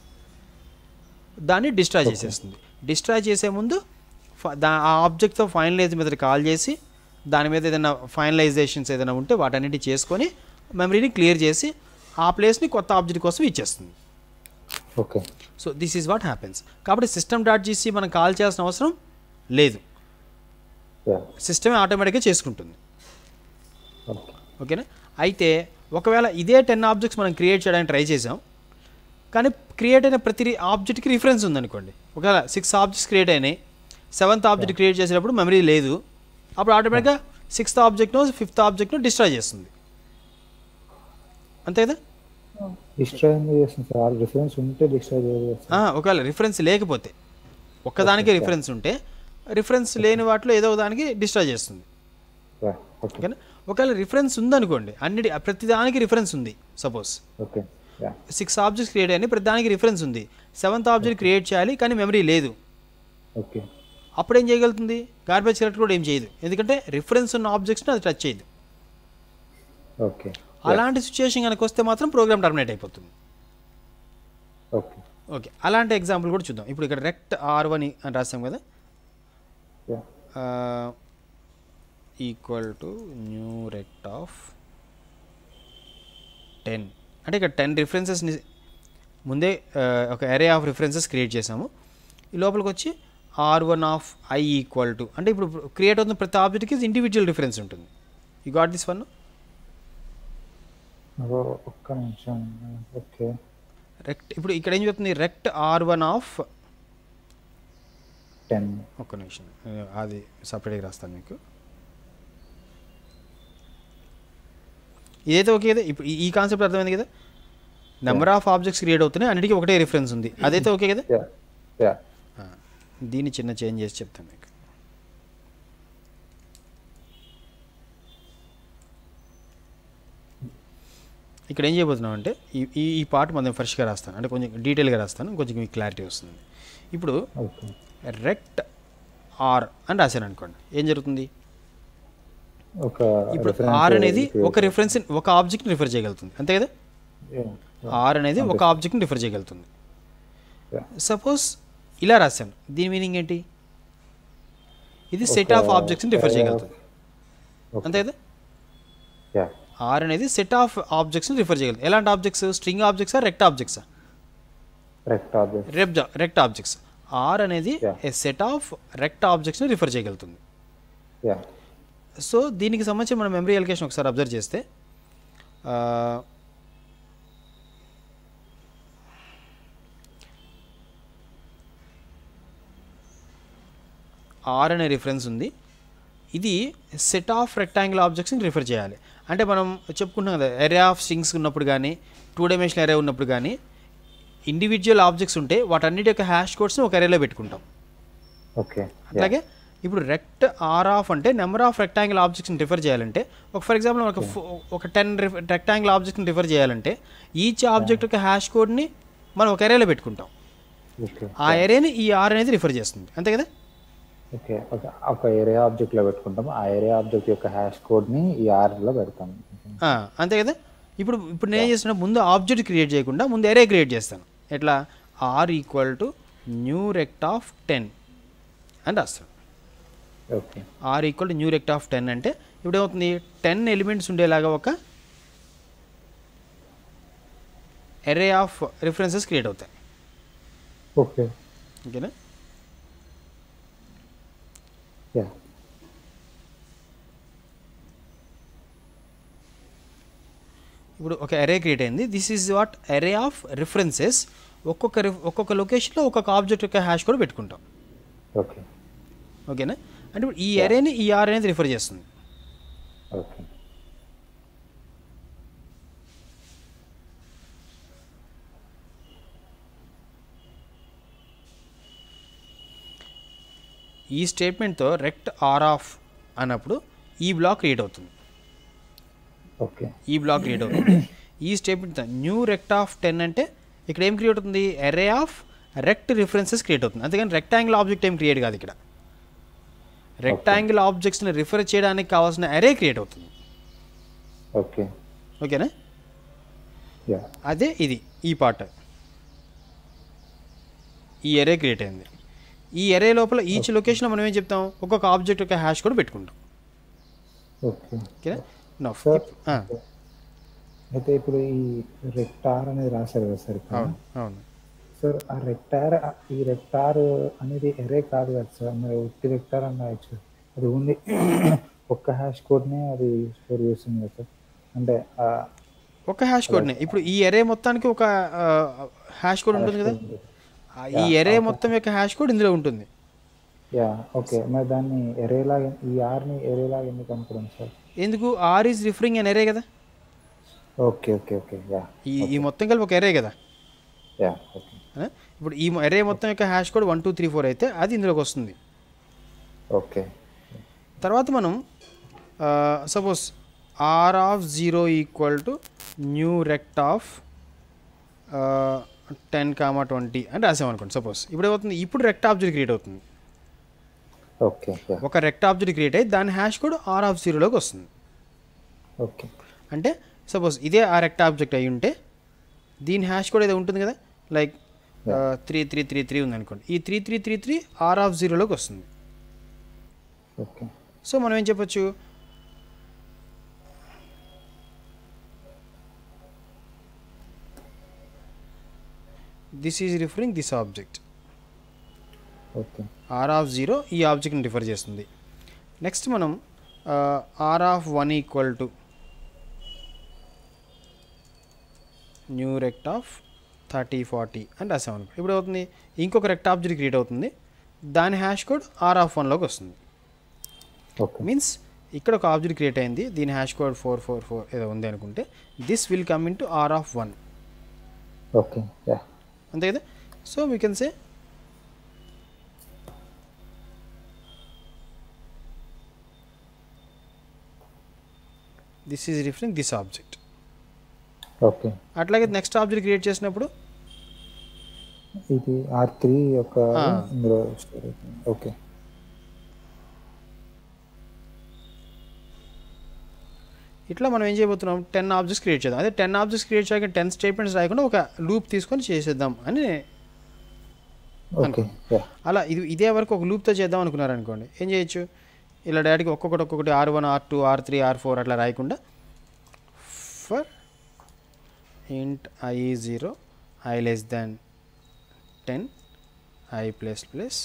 దాన్ని డిస్ట్రాయ్ చేసేస్తుంది డిస్ట్రాయ్ చేసే ముందు ఫ- దా ఆ ఆబ్జెక్ట్తో ఫైనలైజ్ మీద కాల్ చేసి దాని మీద ఏదైనా ఫైనలైజేషన్స్ ఏదైనా ఉంటే వాటన్నిటి చేసుకొని మెమరీని క్లియర్ చేసి ఆ ప్లేస్ని కొత్త ఆబ్జెక్ట్ కోసం ఇచ్చేస్తుంది okay so this is what happens కాబట్టి సిస్టమ్ డాట్ జీసీ మనం కాల్ చేయాల్సిన అవసరం లేదు యా సిస్టమే ఆటోమేటిక్గా చేసుకుంటుంది ఓకే ఓకేనా అయితే ఒకవేళ ఇదే టెన్ ఆబ్జెక్ట్స్ మనం క్రియేట్ చేయడానికి ట్రై చేసాం కానీ క్రియేట్ అయిన ప్రతి ఆబ్జెక్ట్కి రిఫరెన్స్ ఉందనుకోండి ఒకవేళ సిక్స్ ఆబ్జెక్ట్స్ క్రియేట్ అయినాయి సెవెంత్ ఆబ్జెక్ట్ క్రియేట్ చేసేటప్పుడు మెమరీ లేదు అప్పుడు ఆటోమేటిక్గా సిక్స్త్ ఆబ్జెక్ట్ను ఫిఫ్త్ ఆబ్జెక్ట్ను డిస్ట్రాయ్ చేస్తుంది అంతే కదా డిస్ట్రాయ్ ఎందుకు చేస్తుంది సార్ ఆల్ రిఫరెన్స్ ఉంటే డిస్ట్రాయ్ చేయాలి ఆ, ఒకవేళ రిఫరెన్స్ లేకపోతే ఒక్కదానికి రిఫరెన్స్ ఉంటే రిఫరెన్స్ లేని వాటిలో ఏదో ఒక దానికి డిస్ట్రాయ్ చేస్తుంది యా ఓకే ఓకేనా ఒకవేళ రిఫరెన్స్ ఉందనుకోండి అన్నిటి ప్రతి దానికి రిఫరెన్స్ ఉంది suppose okay yeah six objects create అయినాయి ప్రతి దానికి రిఫరెన్స్ ఉంది సెవెంత్ ఆబ్జెక్ట్ క్రియేట్ చేయాలి కానీ మెమరీ లేదు ఓకే అప్పుడు ఏం చేయగలుగుతుంది గార్బేజ్ కలెక్టర్ కూడా ఏం చేయదు ఎందుకంటే రిఫరెన్స్ ఉన్న ఆబ్జెక్ట్స్ని అది టచ్ చేయదు ఓకే అలాంటి సిచ్యుయేషన్ కనుక వస్తే మాత్రం ప్రోగ్రామ్ టర్మినేట్ అయిపోతుంది ఓకే ఓకే అలాంటి ఎగ్జాంపుల్ కూడా చూద్దాం ఇప్పుడు ఇక్కడ రెక్ట్ ఆర్ వన్ అని రాసాం కదా yeah equal to new rect of ten అంటే ఇక్కడ టెన్ రిఫరెన్సెస్ని ముందే ఆ, ఒక ఎరే ఆఫ్ రిఫరెన్సెస్ క్రియేట్ చేసాము ఈ లోపలికి వచ్చి R one of I equal to అంటే ఇప్పుడు క్రియేట్ అవుతున్న ప్రతి ఆబ్జెక్ట్కి ఇండివిజువల్ రిఫరెన్స్ ఉంటుంది యూ గాట్ దిస్ వన్ ఒక్క నిమిషం ఓకే రెక్ట్ ఇప్పుడు ఇక్కడ ఏం చెప్తుంది rect are one of ten ఒక్క నిమిషం ఆ, అది సపరేట్గా రాస్తాను మీకు ఇదైతే ఓకే కదా ఇప్పుడు ఈ- ఈ కాన్సెప్ట్ అర్థమైంది కదా నెంబర్ ఆఫ్ ఆబ్జెక్ట్స్ క్రియేట్ అవుతున్నాయి అన్నిటికీ ఒకటే రిఫరెన్స్ ఉంది అదైతే ఓకే కదా యా యా ఆ, దీన్ని చిన్న చేంజ్ చేసి చెప్తాను మీకు ఇక్కడ ఏం చేయబోతున్నాం అంటే ఈ ఈ ఈ పార్ట్ మనం ఫ్రెష్గా రాస్తాను అంటే కొంచెం డీటెయిల్గా రాస్తాను కొంచెం మీకు క్లారిటీ వస్తుంది ఇప్పుడు ఓకే రెక్ట్ ఆర్ అని రాశాను అనుకోండి ఏం జరుగుతుంది ఒక ఇప్పుడు reference ఆర్ అనేది create ఒక రిఫరెన్స్ ఒక ఆబ్జెక్ట్ని రిఫర్ చేయగలుగుతుంది అంతే కదా Yeah. ఆర్ అనేది ఒక ఆబ్జెక్ట్ని రిఫర్ చేయగలుగుతుంది Yeah. సపోజ్ ఇలా రాశాను దీని మీనింగ్ ఏంటి ఇది సెట్ ఒక ఆఫ్ ఆబ్జెక్ట్స్ని రిఫర్ array of- చేయగలుగుతుంది Okay. అంతే కదా యా ఆర్ అనేది సెట్ ఆఫ్ ఆబ్జెక్ట్స్ని రిఫర్ చేయగలుగుతుంది ఎలాంటి ఆబ్జెక్ట్స్ స్ట్రింగ్ ఆబ్జెక్ట్సా రెక్ట్ ఆబ్జెక్ట్సా rect object rep rect objects R అనేది Yeah. A set of rect ఆబ్జెక్ట్స్ని రిఫర్ చేయగలుగుతుంది యా సో దీనికి సంబంధించి మన మెమరీ ఎలికేషన్ ఒకసారి అబ్జర్వ్ చేస్తే ఆ, ఆర్ అనే రిఫరెన్స్ ఉంది ఇది సెట్ ఆఫ్ రెక్టాంగిల్ ఆబ్జెక్ట్స్ని రిఫర్ చేయాలి అంటే మనం చెప్పుకుంటున్నాం కదా ఎరే ఆఫ్ స్ట్రింగ్స్ ఉన్నప్పుడు కానీ టూ డైమెన్షన్ ఎరే ఉన్నప్పుడు కానీ ఇండివిజువల్ ఆబ్జెక్ట్స్ ఉంటే వాటన్నిటి యొక్క హ్యాష్ కోడ్స్ని ఒక ఎరేలో పెట్టుకుంటాం ఓకే అట్లాగే ఇప్పుడు రెక్ట్ ఆర్ ఆఫ్ అంటే నెంబర్ ఆఫ్ రెక్టాంగిల్ ఆబ్జెక్ట్స్ని రిఫర్ చేయాలంటే ఒక ఫర్ ఎగ్జాంపుల్ ఒక ఫో- ఒక టెన్ రెక్టాంగిల్ ఆబ్జెక్ట్ని రిఫర్ చేయాలంటే ఈచ్ ఆబ్జెక్ట్ యొక్క హ్యాష్ కోడ్ని మనం ఒక ఎరేలో పెట్టుకుంటాం ఓకే ఆ ఎరేని ఈ ఆర్ అనేది రిఫర్ చేస్తుంది అంతే కదా ఓకే ఒక ఒక ఏరియా ఆబ్జెక్ట్ లో పెట్టుకుంటాం ఆ ఏరియా ఆబ్జెక్ట్ యొక్క హ్యాష్ కోడ్ ని ఈ ఆర్ లో పెడతాం ఆ, అంతే కదా ఇప్పుడు ఇప్పుడు నేను ఏం చేస్తున్నా ముందు ఆబ్జెక్ట్ క్రియేట్ చేయకుండా ముందు ఎరే క్రియేట్ చేస్తాను ఎట్లా R equal to new rect of ten అని రాస్తాను okay R equal to new rect of ten అంటే ఇప్పుడు ఏమవుతుంది టెన్ ఎలిమెంట్స్ ఉండేలాగా ఒక ఎరే ఆఫ్ రిఫరెన్సెస్ క్రియేట్ అవుతాయి ఓకే ఓకేనా యా ఇప్పుడు ఒక ఎరే క్రియేట్ అయింది this is what array of references ఒక్కొక్క రిఫ్ ఒక్కొక్క లొకేషన్లో ఒక్కొక్క ఆబ్జెక్ట్ యొక్క హ్యాష్ కూడా పెట్టుకుంటాం ఓకే ఓకేనా అంటే ఇప్పుడు ఈ ఎరేని ఈ ఆర్ అనేది రిఫర్ చేస్తుంది ఓకే ఈ స్టేట్మెంట్తో రెక్ట్ ఆర్ ఆఫ్ అన్నప్పుడు ఈ బ్లాక్ క్రియేట్ అవుతుంది ఓకే ఈ బ్లాక్ క్రియేట్ అవుతుంది ఈ statement new rect of ten అంటే ఇక్కడ ఏం క్రియేట్ అవుతుంది array of rect references create అవుతుంది అంతేగాని రెక్టాంగిల్ ఆబ్జెక్ట్ ఏం క్రియేట్ కాదు ఇక్కడ రెక్టాంగిల్ ఆబ్జెక్ట్స్ని రిఫర్ చేయడానికి కావాల్సిన ఎరే క్రియేట్ అవుతుంది ఓకే ఓకేనా యా అదే ఇది ఈ పార్ట్ ఈ ఎరే క్రియేట్ అయింది ఈ ఎరే లోపల ఈచ్ లొకేషన్లో మనం ఏం చెప్తాం ఒక్కొక్క ఆబ్జెక్ట్ యొక్క హ్యాష్ కూడా పెట్టుకుంటాం ఓకే ఓకేనా నో సార్ అయితే ఇప్పుడు ఈ రెక్టార్ అనేది రాశారు కదా సార్ ఇక్కడ అవును అవును సార్ ఆ రెక్టార్ ఈ రెక్టార్ అనేది ఎరే కాదు కదా సార్ మరి ఉత్తి రెక్టార్ అని రాయొచ్చు అది ఉంది ఒక్క హ్యాష్ కోడ్నే అది స్టోర్ చేస్తుంది కదా సార్ అంటే ఆ ఒక హ్యాష్ కోడ్నే ఇప్పుడు ఈ ఎరే మొత్తానికి ఒక హ్యాష్ కోడ్ ఉంటుంది కదా ఆ, ఈ ఎరే మొత్తం యొక్క హ్యాష్ కోడ్ ఇందులో ఉంటుంది యా ఓకే మరి దాన్ని ఎరేలాగా ఈ ఆర్ని ఎరేలాగా ఎందుకు అనుకోవడం సార్ ఎందుకు R is referring an array కదా ఓకే ఓకే ఓకే యా ఈ ఈ మొత్తం కలిపి ఒక ఎరే కదా యా ఓకే ఆ? ఇప్పుడు ఈ ఎరే మొత్తం యొక్క hash code one two three four అయితే అది ఇందులోకి వస్తుంది ఓకే తర్వాత మనం suppose R of zero equal to new rect of ten comma twenty అని రాసామనుకోండి సపోజ్ ఇప్పుడు ఏమవుతుంది ఇప్పుడు రెక్ట్ ఆబ్జెక్ట్ క్రియేట్ అవుతుంది ఓకే యా ఒక రెక్ట్ ఆబ్జెక్ట్ క్రియేట్ అయ్యి దాని హ్యాష్ కోడ్ ఆర్ ఆఫ్ జీరోలోకి వస్తుంది ఓకే అంటే సపోజ్ ఇదే ఆ రెక్ట్ ఆబ్జెక్ట్ అయి ఉంటే దీని హ్యాష్ కోడ్ ఏదో ఉంటుంది కదా like three three three three ఉంది అనుకోండి ఈ three three three three R of జీరోలోకి వస్తుంది ఓకే సో మనం ఏం చెప్పొచ్చు this is referring this object okay R of zero ఈ ఆబ్జెక్ట్ని రిఫర్ చేస్తుంది నెక్స్ట్ మనం R of one equal to new rect of thirty forty అని రాసాం అనుకో ఇప్పుడు అవుతుంది ఇంకొక రెక్ట్ ఆబ్జెక్ట్ క్రియేట్ అవుతుంది దాని హ్యాష్ కోడ్ ఆర్ ఆఫ్ వన్లోకి వస్తుంది ఓకే మీన్స్ ఇక్కడ ఒక ఆబ్జెక్ట్ క్రియేట్ అయింది దీని hash code four four four ఏదో ఉంది అనుకుంటే this will come into R of one okay yeah అంతే కదా so we can say this is referring this object okay అట్లాగే నెక్స్ట్ ఆబ్జెక్ట్ క్రియేట్ చేసినప్పుడు ఇది ఆర్ త్రీ యొక్క ఆ. ఇందులో స్టోర్ అవుతుంది ఓకే ఇట్లా మనం ఏం చేయబోతున్నాం టెన్ ఆబ్జెక్ట్స్ క్రియేట్ చేద్దాం అదే టెన్ ఆబ్జెక్ట్స్ క్రియేట్ చేయక టెన్ స్టేట్మెంట్స్ రాయకుండా ఒక లూప్ తీసుకొని చేసేద్దాం అని ఓకే యా అలా ఇది ఇదే వరకు ఒక లూప్తో చేద్దాం అనుకున్నారు అనుకోండి ఏం చేయొచ్చు ఇలా డైరెక్ట్గా ఒక్కొక్కటి ఒక్కొక్కటి R one are two are three are four అట్లా రాయకుండా for int I zero I less than ten I plus plus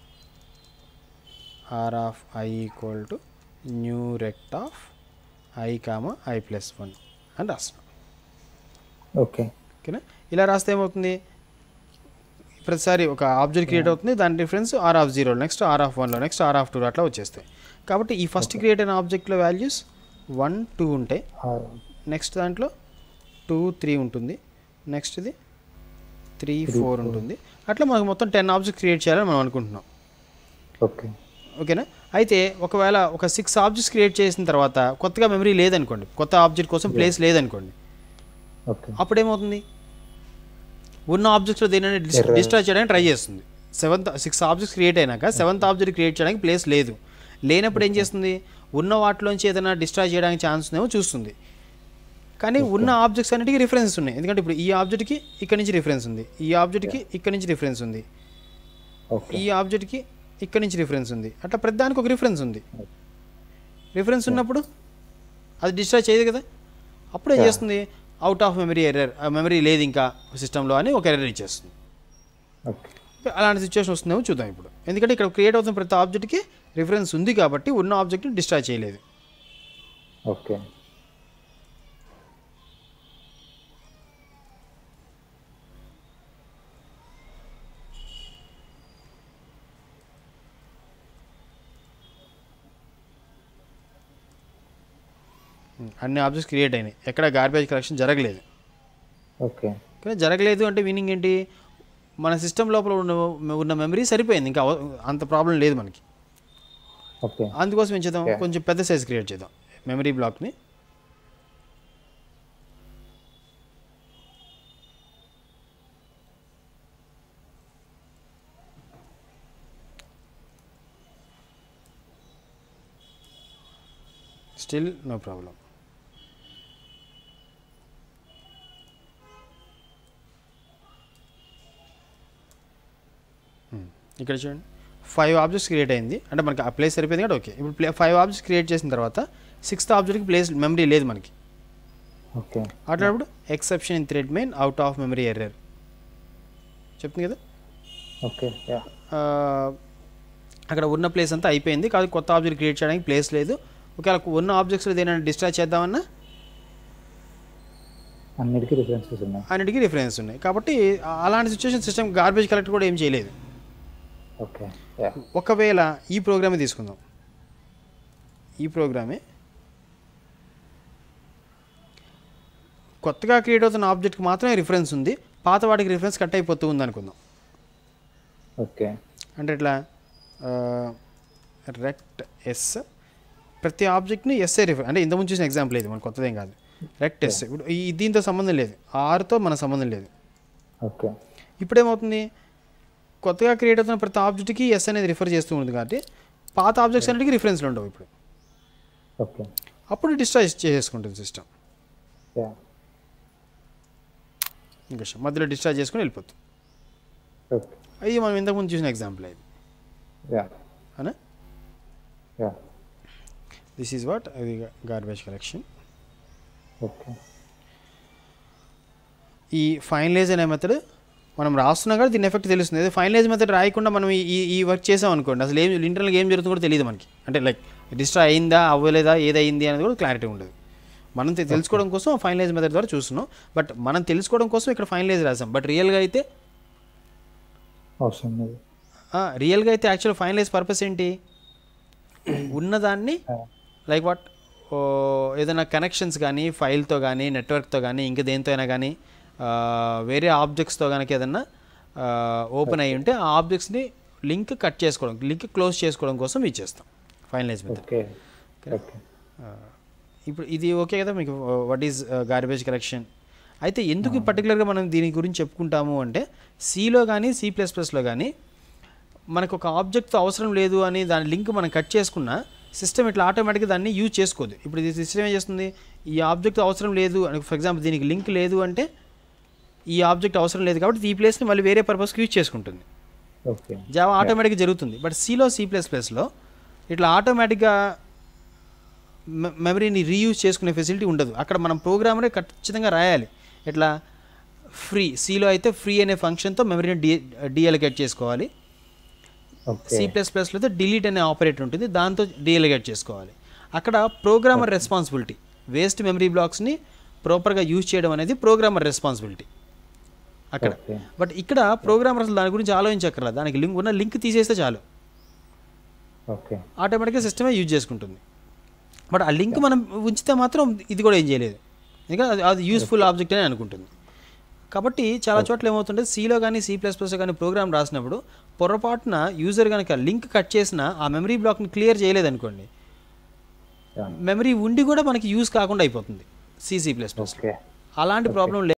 R of I equal to new rect of I comma I plus one అని రాస్తున్నాం okay ఓకేనా ఇలా రాస్తే ఏమవుతుంది ప్రతిసారి ఒక ఆబ్జెక్ట్ క్రియేట్ అవుతుంది దాని difference R of zero next R of వన్లో నెక్స్ట్ ఆర్ ఆఫ్ టూ అట్లా వచ్చేస్తాయి కాబట్టి ఈ ఫస్ట్ క్రియేట్ అయిన ఆబ్జెక్ట్లో వాల్యూస్ వన్ టూ ఉంటాయి ఆర్ నెక్స్ట్ దాంట్లో టూ త్రీ ఉంటుంది నెక్స్ట్ ఇది త్రీ ఫోర్ ఉంటుంది అట్లా మనకు మొత్తం టెన్ ఆబ్జెక్ట్ క్రియేట్ చేయాలని మనం అనుకుంటున్నాం ఓకే ఓకేనా అయితే ఒకవేళ ఒక సిక్స్ ఆబ్జెక్ట్స్ క్రియేట్ చేసిన తర్వాత కొత్తగా మెమరీ లేదనుకోండి కొత్త ఆబ్జెక్ట్ కోసం ప్లేస్ లేదనుకోండి ఓకే అప్పుడు ఏమవుతుంది ఉన్న ఆబ్జెక్ట్స్లో దేనైనా Error. డిస్ట్రాయ్ చేయడానికి ట్రై చేస్తుంది సెవెంత్ సిక్స్ ఆబ్జెక్ట్స్ క్రియేట్ అయినాక సెవెంత్ ఆబ్జెక్ట్ క్రియేట్ చేయడానికి ప్లేస్ లేదు లేనప్పుడు ఏం చేస్తుంది ఉన్న వాటిలోంచి ఏదైనా డిస్ట్రాయ్ చేయడానికి ఛాన్స్ ఉందేమో చూస్తుంది కానీ ఉన్న ఆబ్జెక్ట్స్ అన్నిటికీ రిఫరెన్స్ ఉన్నాయి ఎందుకంటే ఇప్పుడు ఈ ఆబ్జెక్ట్కి ఇక్కడ నుంచి రిఫరెన్స్ ఉంది ఈ ఆబ్జెక్ట్కి ఇక్కడ నుంచి రిఫరెన్స్ ఉంది ఓకే ఈ ఆబ్జెక్ట్కి ఇక్కడ నుంచి రిఫరెన్స్ ఉంది అట్లా ప్రతిదానికి ఒక రిఫరెన్స్ ఉంది రిఫరెన్స్ ఉన్నప్పుడు అది డిస్ట్రాయ్ చేయదు కదా అప్పుడు ఏం Yeah. చేస్తుంది out of memory error memory లేదు ఇంకా సిస్టంలో అని ఒక ఎర్రర్ ఇచ్చేస్తుంది ఓకే అలాంటి సిచ్యువేషన్ వస్తుందేమో చూద్దాం ఇప్పుడు ఎందుకంటే ఇక్కడ క్రియేట్ అవుతున్న ప్రతి ఆబ్జెక్ట్కి రిఫరెన్స్ ఉంది కాబట్టి ఉన్న ఆబ్జెక్ట్ని డిస్ట్రాయ్ చేయలేదు ఓకే అన్ని ఆబ్జెక్ట్స్ క్రియేట్ అయినాయి ఎక్కడ గార్బేజ్ కలెక్షన్ జరగలేదు ఓకే కానీ జరగలేదు అంటే మీనింగ్ ఏంటి మన సిస్టమ్ లోపల ఉన్న ఉన్న మెమరీ సరిపోయింది ఇంకా అవ- అంత ప్రాబ్లం లేదు మనకి ఓకే అందుకోసం ఏం చేద్దాం Yeah. కొంచెం పెద్ద సైజ్ క్రియేట్ చేద్దాం మెమరీ బ్లాక్ని స్టిల్ నో ప్రాబ్లం ఇక్కడ చూడండి ఫైవ్ ఆబ్జెక్ట్స్ క్రియేట్ అయింది అంటే మనకి ఆ ప్లేస్ సరిపోయింది కాబట్టి ఓకే ఇప్పుడు ప్లే ఫైవ్ ఆబ్జెక్ట్స్ క్రియేట్ చేసిన తర్వాత సిక్స్త్ ఆబ్జెక్ట్కి ప్లేస్ మెమరీ లేదు మనకి ఓకే అట్లాంటప్పుడు exception in thread main out of memory error చెప్తుంది కదా ఓకే యా ఆ, అక్కడ ఉన్న ప్లేస్ అంతా అయిపోయింది కాదు కొత్త ఆబ్జెక్ట్ క్రియేట్ చేయడానికి ప్లేస్ లేదు ఒకవేళ ఉన్న ఆబ్జెక్ట్స్లో ఏదైనా డిస్ట్రాయ్ చేద్దామన్నా అన్నిటికీ రిఫరెన్సెస్ ఉన్నాయి అన్నిటికీ రిఫరెన్స్ ఉన్నాయి కాబట్టి ఆ- అలాంటి సిచ్యువేషన్ సిస్టమ్ గార్బేజ్ కలెక్టర్ కూడా ఏం చేయలేదు ఓకే యా ఒకవేళ ఈ ప్రోగ్రామే తీసుకుందాం ఈ ప్రోగ్రామే కొత్తగా క్రియేట్ అవుతున్న ఆబ్జెక్ట్కి మాత్రమే రిఫరెన్స్ ఉంది పాత వాటికి రిఫరెన్స్ కట్ అయిపోతూ ఉంది అనుకుందాం ఓకే అంటే ఇట్లా రెక్ట్ ఎస్ ప్రతి ఆబ్జెక్ట్ని ఎస్ఏ రిఫర్ అంటే ఇంతకుముందు చూసిన ఎగ్జాంపుల్ ఇది మన కొత్తదేం కాదు రెక్ట్ ఎస్ ఇప్పుడు ఈ దీంతో సంబంధం లేదు ఆర్తో మన సంబంధం లేదు ఓకే ఇప్పుడేమవుతుంది కొత్తగా క్రియేట్ అవుతున్న ప్రతి ఆబ్జెక్ట్కి ఎస్ అనేది రిఫర్ చేస్తూ ఉంటుంది కాబట్టి పాత ఆబ్జెక్ట్స్ అన్నిటికీ రిఫరెన్స్లు ఉండవు ఇప్పుడు ఓకే అప్పుడు డిస్ట్రాయ్ చేసుకుంటుంది సిస్టమ్ యా ఇంకా మధ్యలో డిస్ట్రాయ్ చేసుకుని వెళ్ళిపోతుంది ఓకే అది మనం ఇంతకుముందు చూసిన ఎగ్జాంపుల్ ఇది యా అనా యా దిస్ ఈజ్ వాట్ అది గార్బేజ్ కలెక్షన్ ఓకే ఈ ఫైనలైజ్ అనే మెథడ్ మనం రాస్తున్నాం కూడా దీని ఎఫెక్ట్ తెలుస్తుంది అదే ఫైనలైజ్ మెథడ్ రాయకుండా మనం ఈ ఈ వర్క్ చేసాం అనుకోండి అసలు ఏం ఇంటర్నల్గా ఏం జరుగుతుందో కూడా తెలియదు మనకి అంటే లైక్ డిస్ట్రా అయిందా అవ్వలేదా ఏదైంది అనేది కూడా క్లారిటీ ఉండదు మనం తె- తెలుసుకోవడం కోసం ఫైనలైజ్ మెథడ్ ద్వారా చూస్తున్నాం బట్ మనం తెలుసుకోవడం కోసం ఇక్కడ ఫైనలైజ్ రాసాం బట్ రియల్గా అయితే అవసరం లేదు రియల్గా అయితే యాక్చువల్ ఫైనలైజ్ పర్పస్ ఏంటి ఉన్నదాన్ని లైక్ వాట్ ఏదైనా కనెక్షన్స్ కానీ ఫైల్తో కానీ నెట్వర్క్తో కానీ ఇంకా దేంతో అయినా కానీ ఆ, వేరే ఆబ్జెక్ట్స్తో కనుక ఏదన్నా ఓపెన్ అయ్యి ఉంటే ఆ ఆబ్జెక్ట్స్ని లింక్ కట్ చేసుకోవడం లింక్ క్లోజ్ చేసుకోవడం కోసం ఇచ్చేస్తాం ఫైనలైజ్ మెథడ్ ఓకే ఓకే ఇప్పుడు ఇది ఓకే కదా మీకు వాట్ ఈజ్ గార్బేజ్ కలెక్షన్ అయితే ఎందుకు పర్టికులర్గా మనం దీని గురించి చెప్పుకుంటాము అంటే సిలో కానీ సి ప్లస్ ప్లస్లో కానీ మనకు ఒక ఆబ్జెక్ట్తో అవసరం లేదు అని దాని లింక్ మనం కట్ చేసుకున్నా సిస్టమ్ ఇట్లా ఆటోమేటిక్గా దాన్ని యూజ్ చేసుకోదు ఇప్పుడు ఇది సిస్టమ్ ఏం చేస్తుంది ఈ ఆబ్జెక్ట్ అవసరం లేదు అని ఫర్ ఎగ్జాంపుల్ దీనికి లింక్ లేదు అంటే ఈ ఆబ్జెక్ట్ అవసరం లేదు కాబట్టి ఈ ప్లేస్ని మళ్ళీ వేరే పర్పస్కి యూజ్ చేసుకుంటుంది ఓకే జావా ఆటోమేటిక్గా జరుగుతుంది బట్ సిలో సి ప్లస్ ప్లస్లో ఇట్లా ఆటోమేటిక్గా మె- మెమరీని రీయూజ్ చేసుకునే ఫెసిలిటీ ఉండదు అక్కడ మనం ప్రోగ్రామరే ఖచ్చితంగా రాయాలి ఇట్లా ఫ్రీ సిలో అయితే ఫ్రీ అనే ఫంక్షన్తో మెమరీని డి డిఎలిగేట్ చేసుకోవాలి ఓకే సి ప్లస్ ప్లస్లో అయితే డిలీట్ అనే ఆపరేటర్ ఉంటుంది దాంతో డిఎలిగేట్ చేసుకోవాలి అక్కడ ప్రోగ్రామర్ రెస్పాన్సిబిలిటీ వేస్ట్ మెమరీ బ్లాక్స్ని ప్రాపర్గా యూజ్ చేయడం అనేది ప్రోగ్రామర్ రెస్పాన్సిబిలిటీ అక్కడ ఓకే బట్ ఇక్కడ ప్రోగ్రామర్ అసలు దాని గురించి ఆలోచించక్కర్లేదు దానికి లింక్ ఉన్న లింక్ తీసేస్తే చాలు ఓకే ఆటోమేటిక్గా సిస్టమే యూజ్ చేసుకుంటుంది బట్ ఆ లింక్ మనం ఉంచితే మాత్రం ఇది కూడా ఏం చేయలేదు ఎందుకంటే అది అది యూస్ఫుల్ ఆబ్జెక్ట్ అని అనుకుంటుంది కాబట్టి చాలా చోట్ల ఏమవుతుంటే సిలో కానీ సి ప్లస్ ప్లస్ కానీ ప్రోగ్రామ్ రాసినప్పుడు పొరపాటున యూజర్ కనుక లింక్ కట్ చేసిన ఆ మెమరీ బ్లాక్ని క్లియర్ చేయలేదనుకోండి Yeah. మెమరీ ఉండి కూడా మనకి యూజ్ కాకుండా అయిపోతుంది సీసీ ప్లస్ ప్లస్ ఓకే అలాంటి ప్రాబ్లం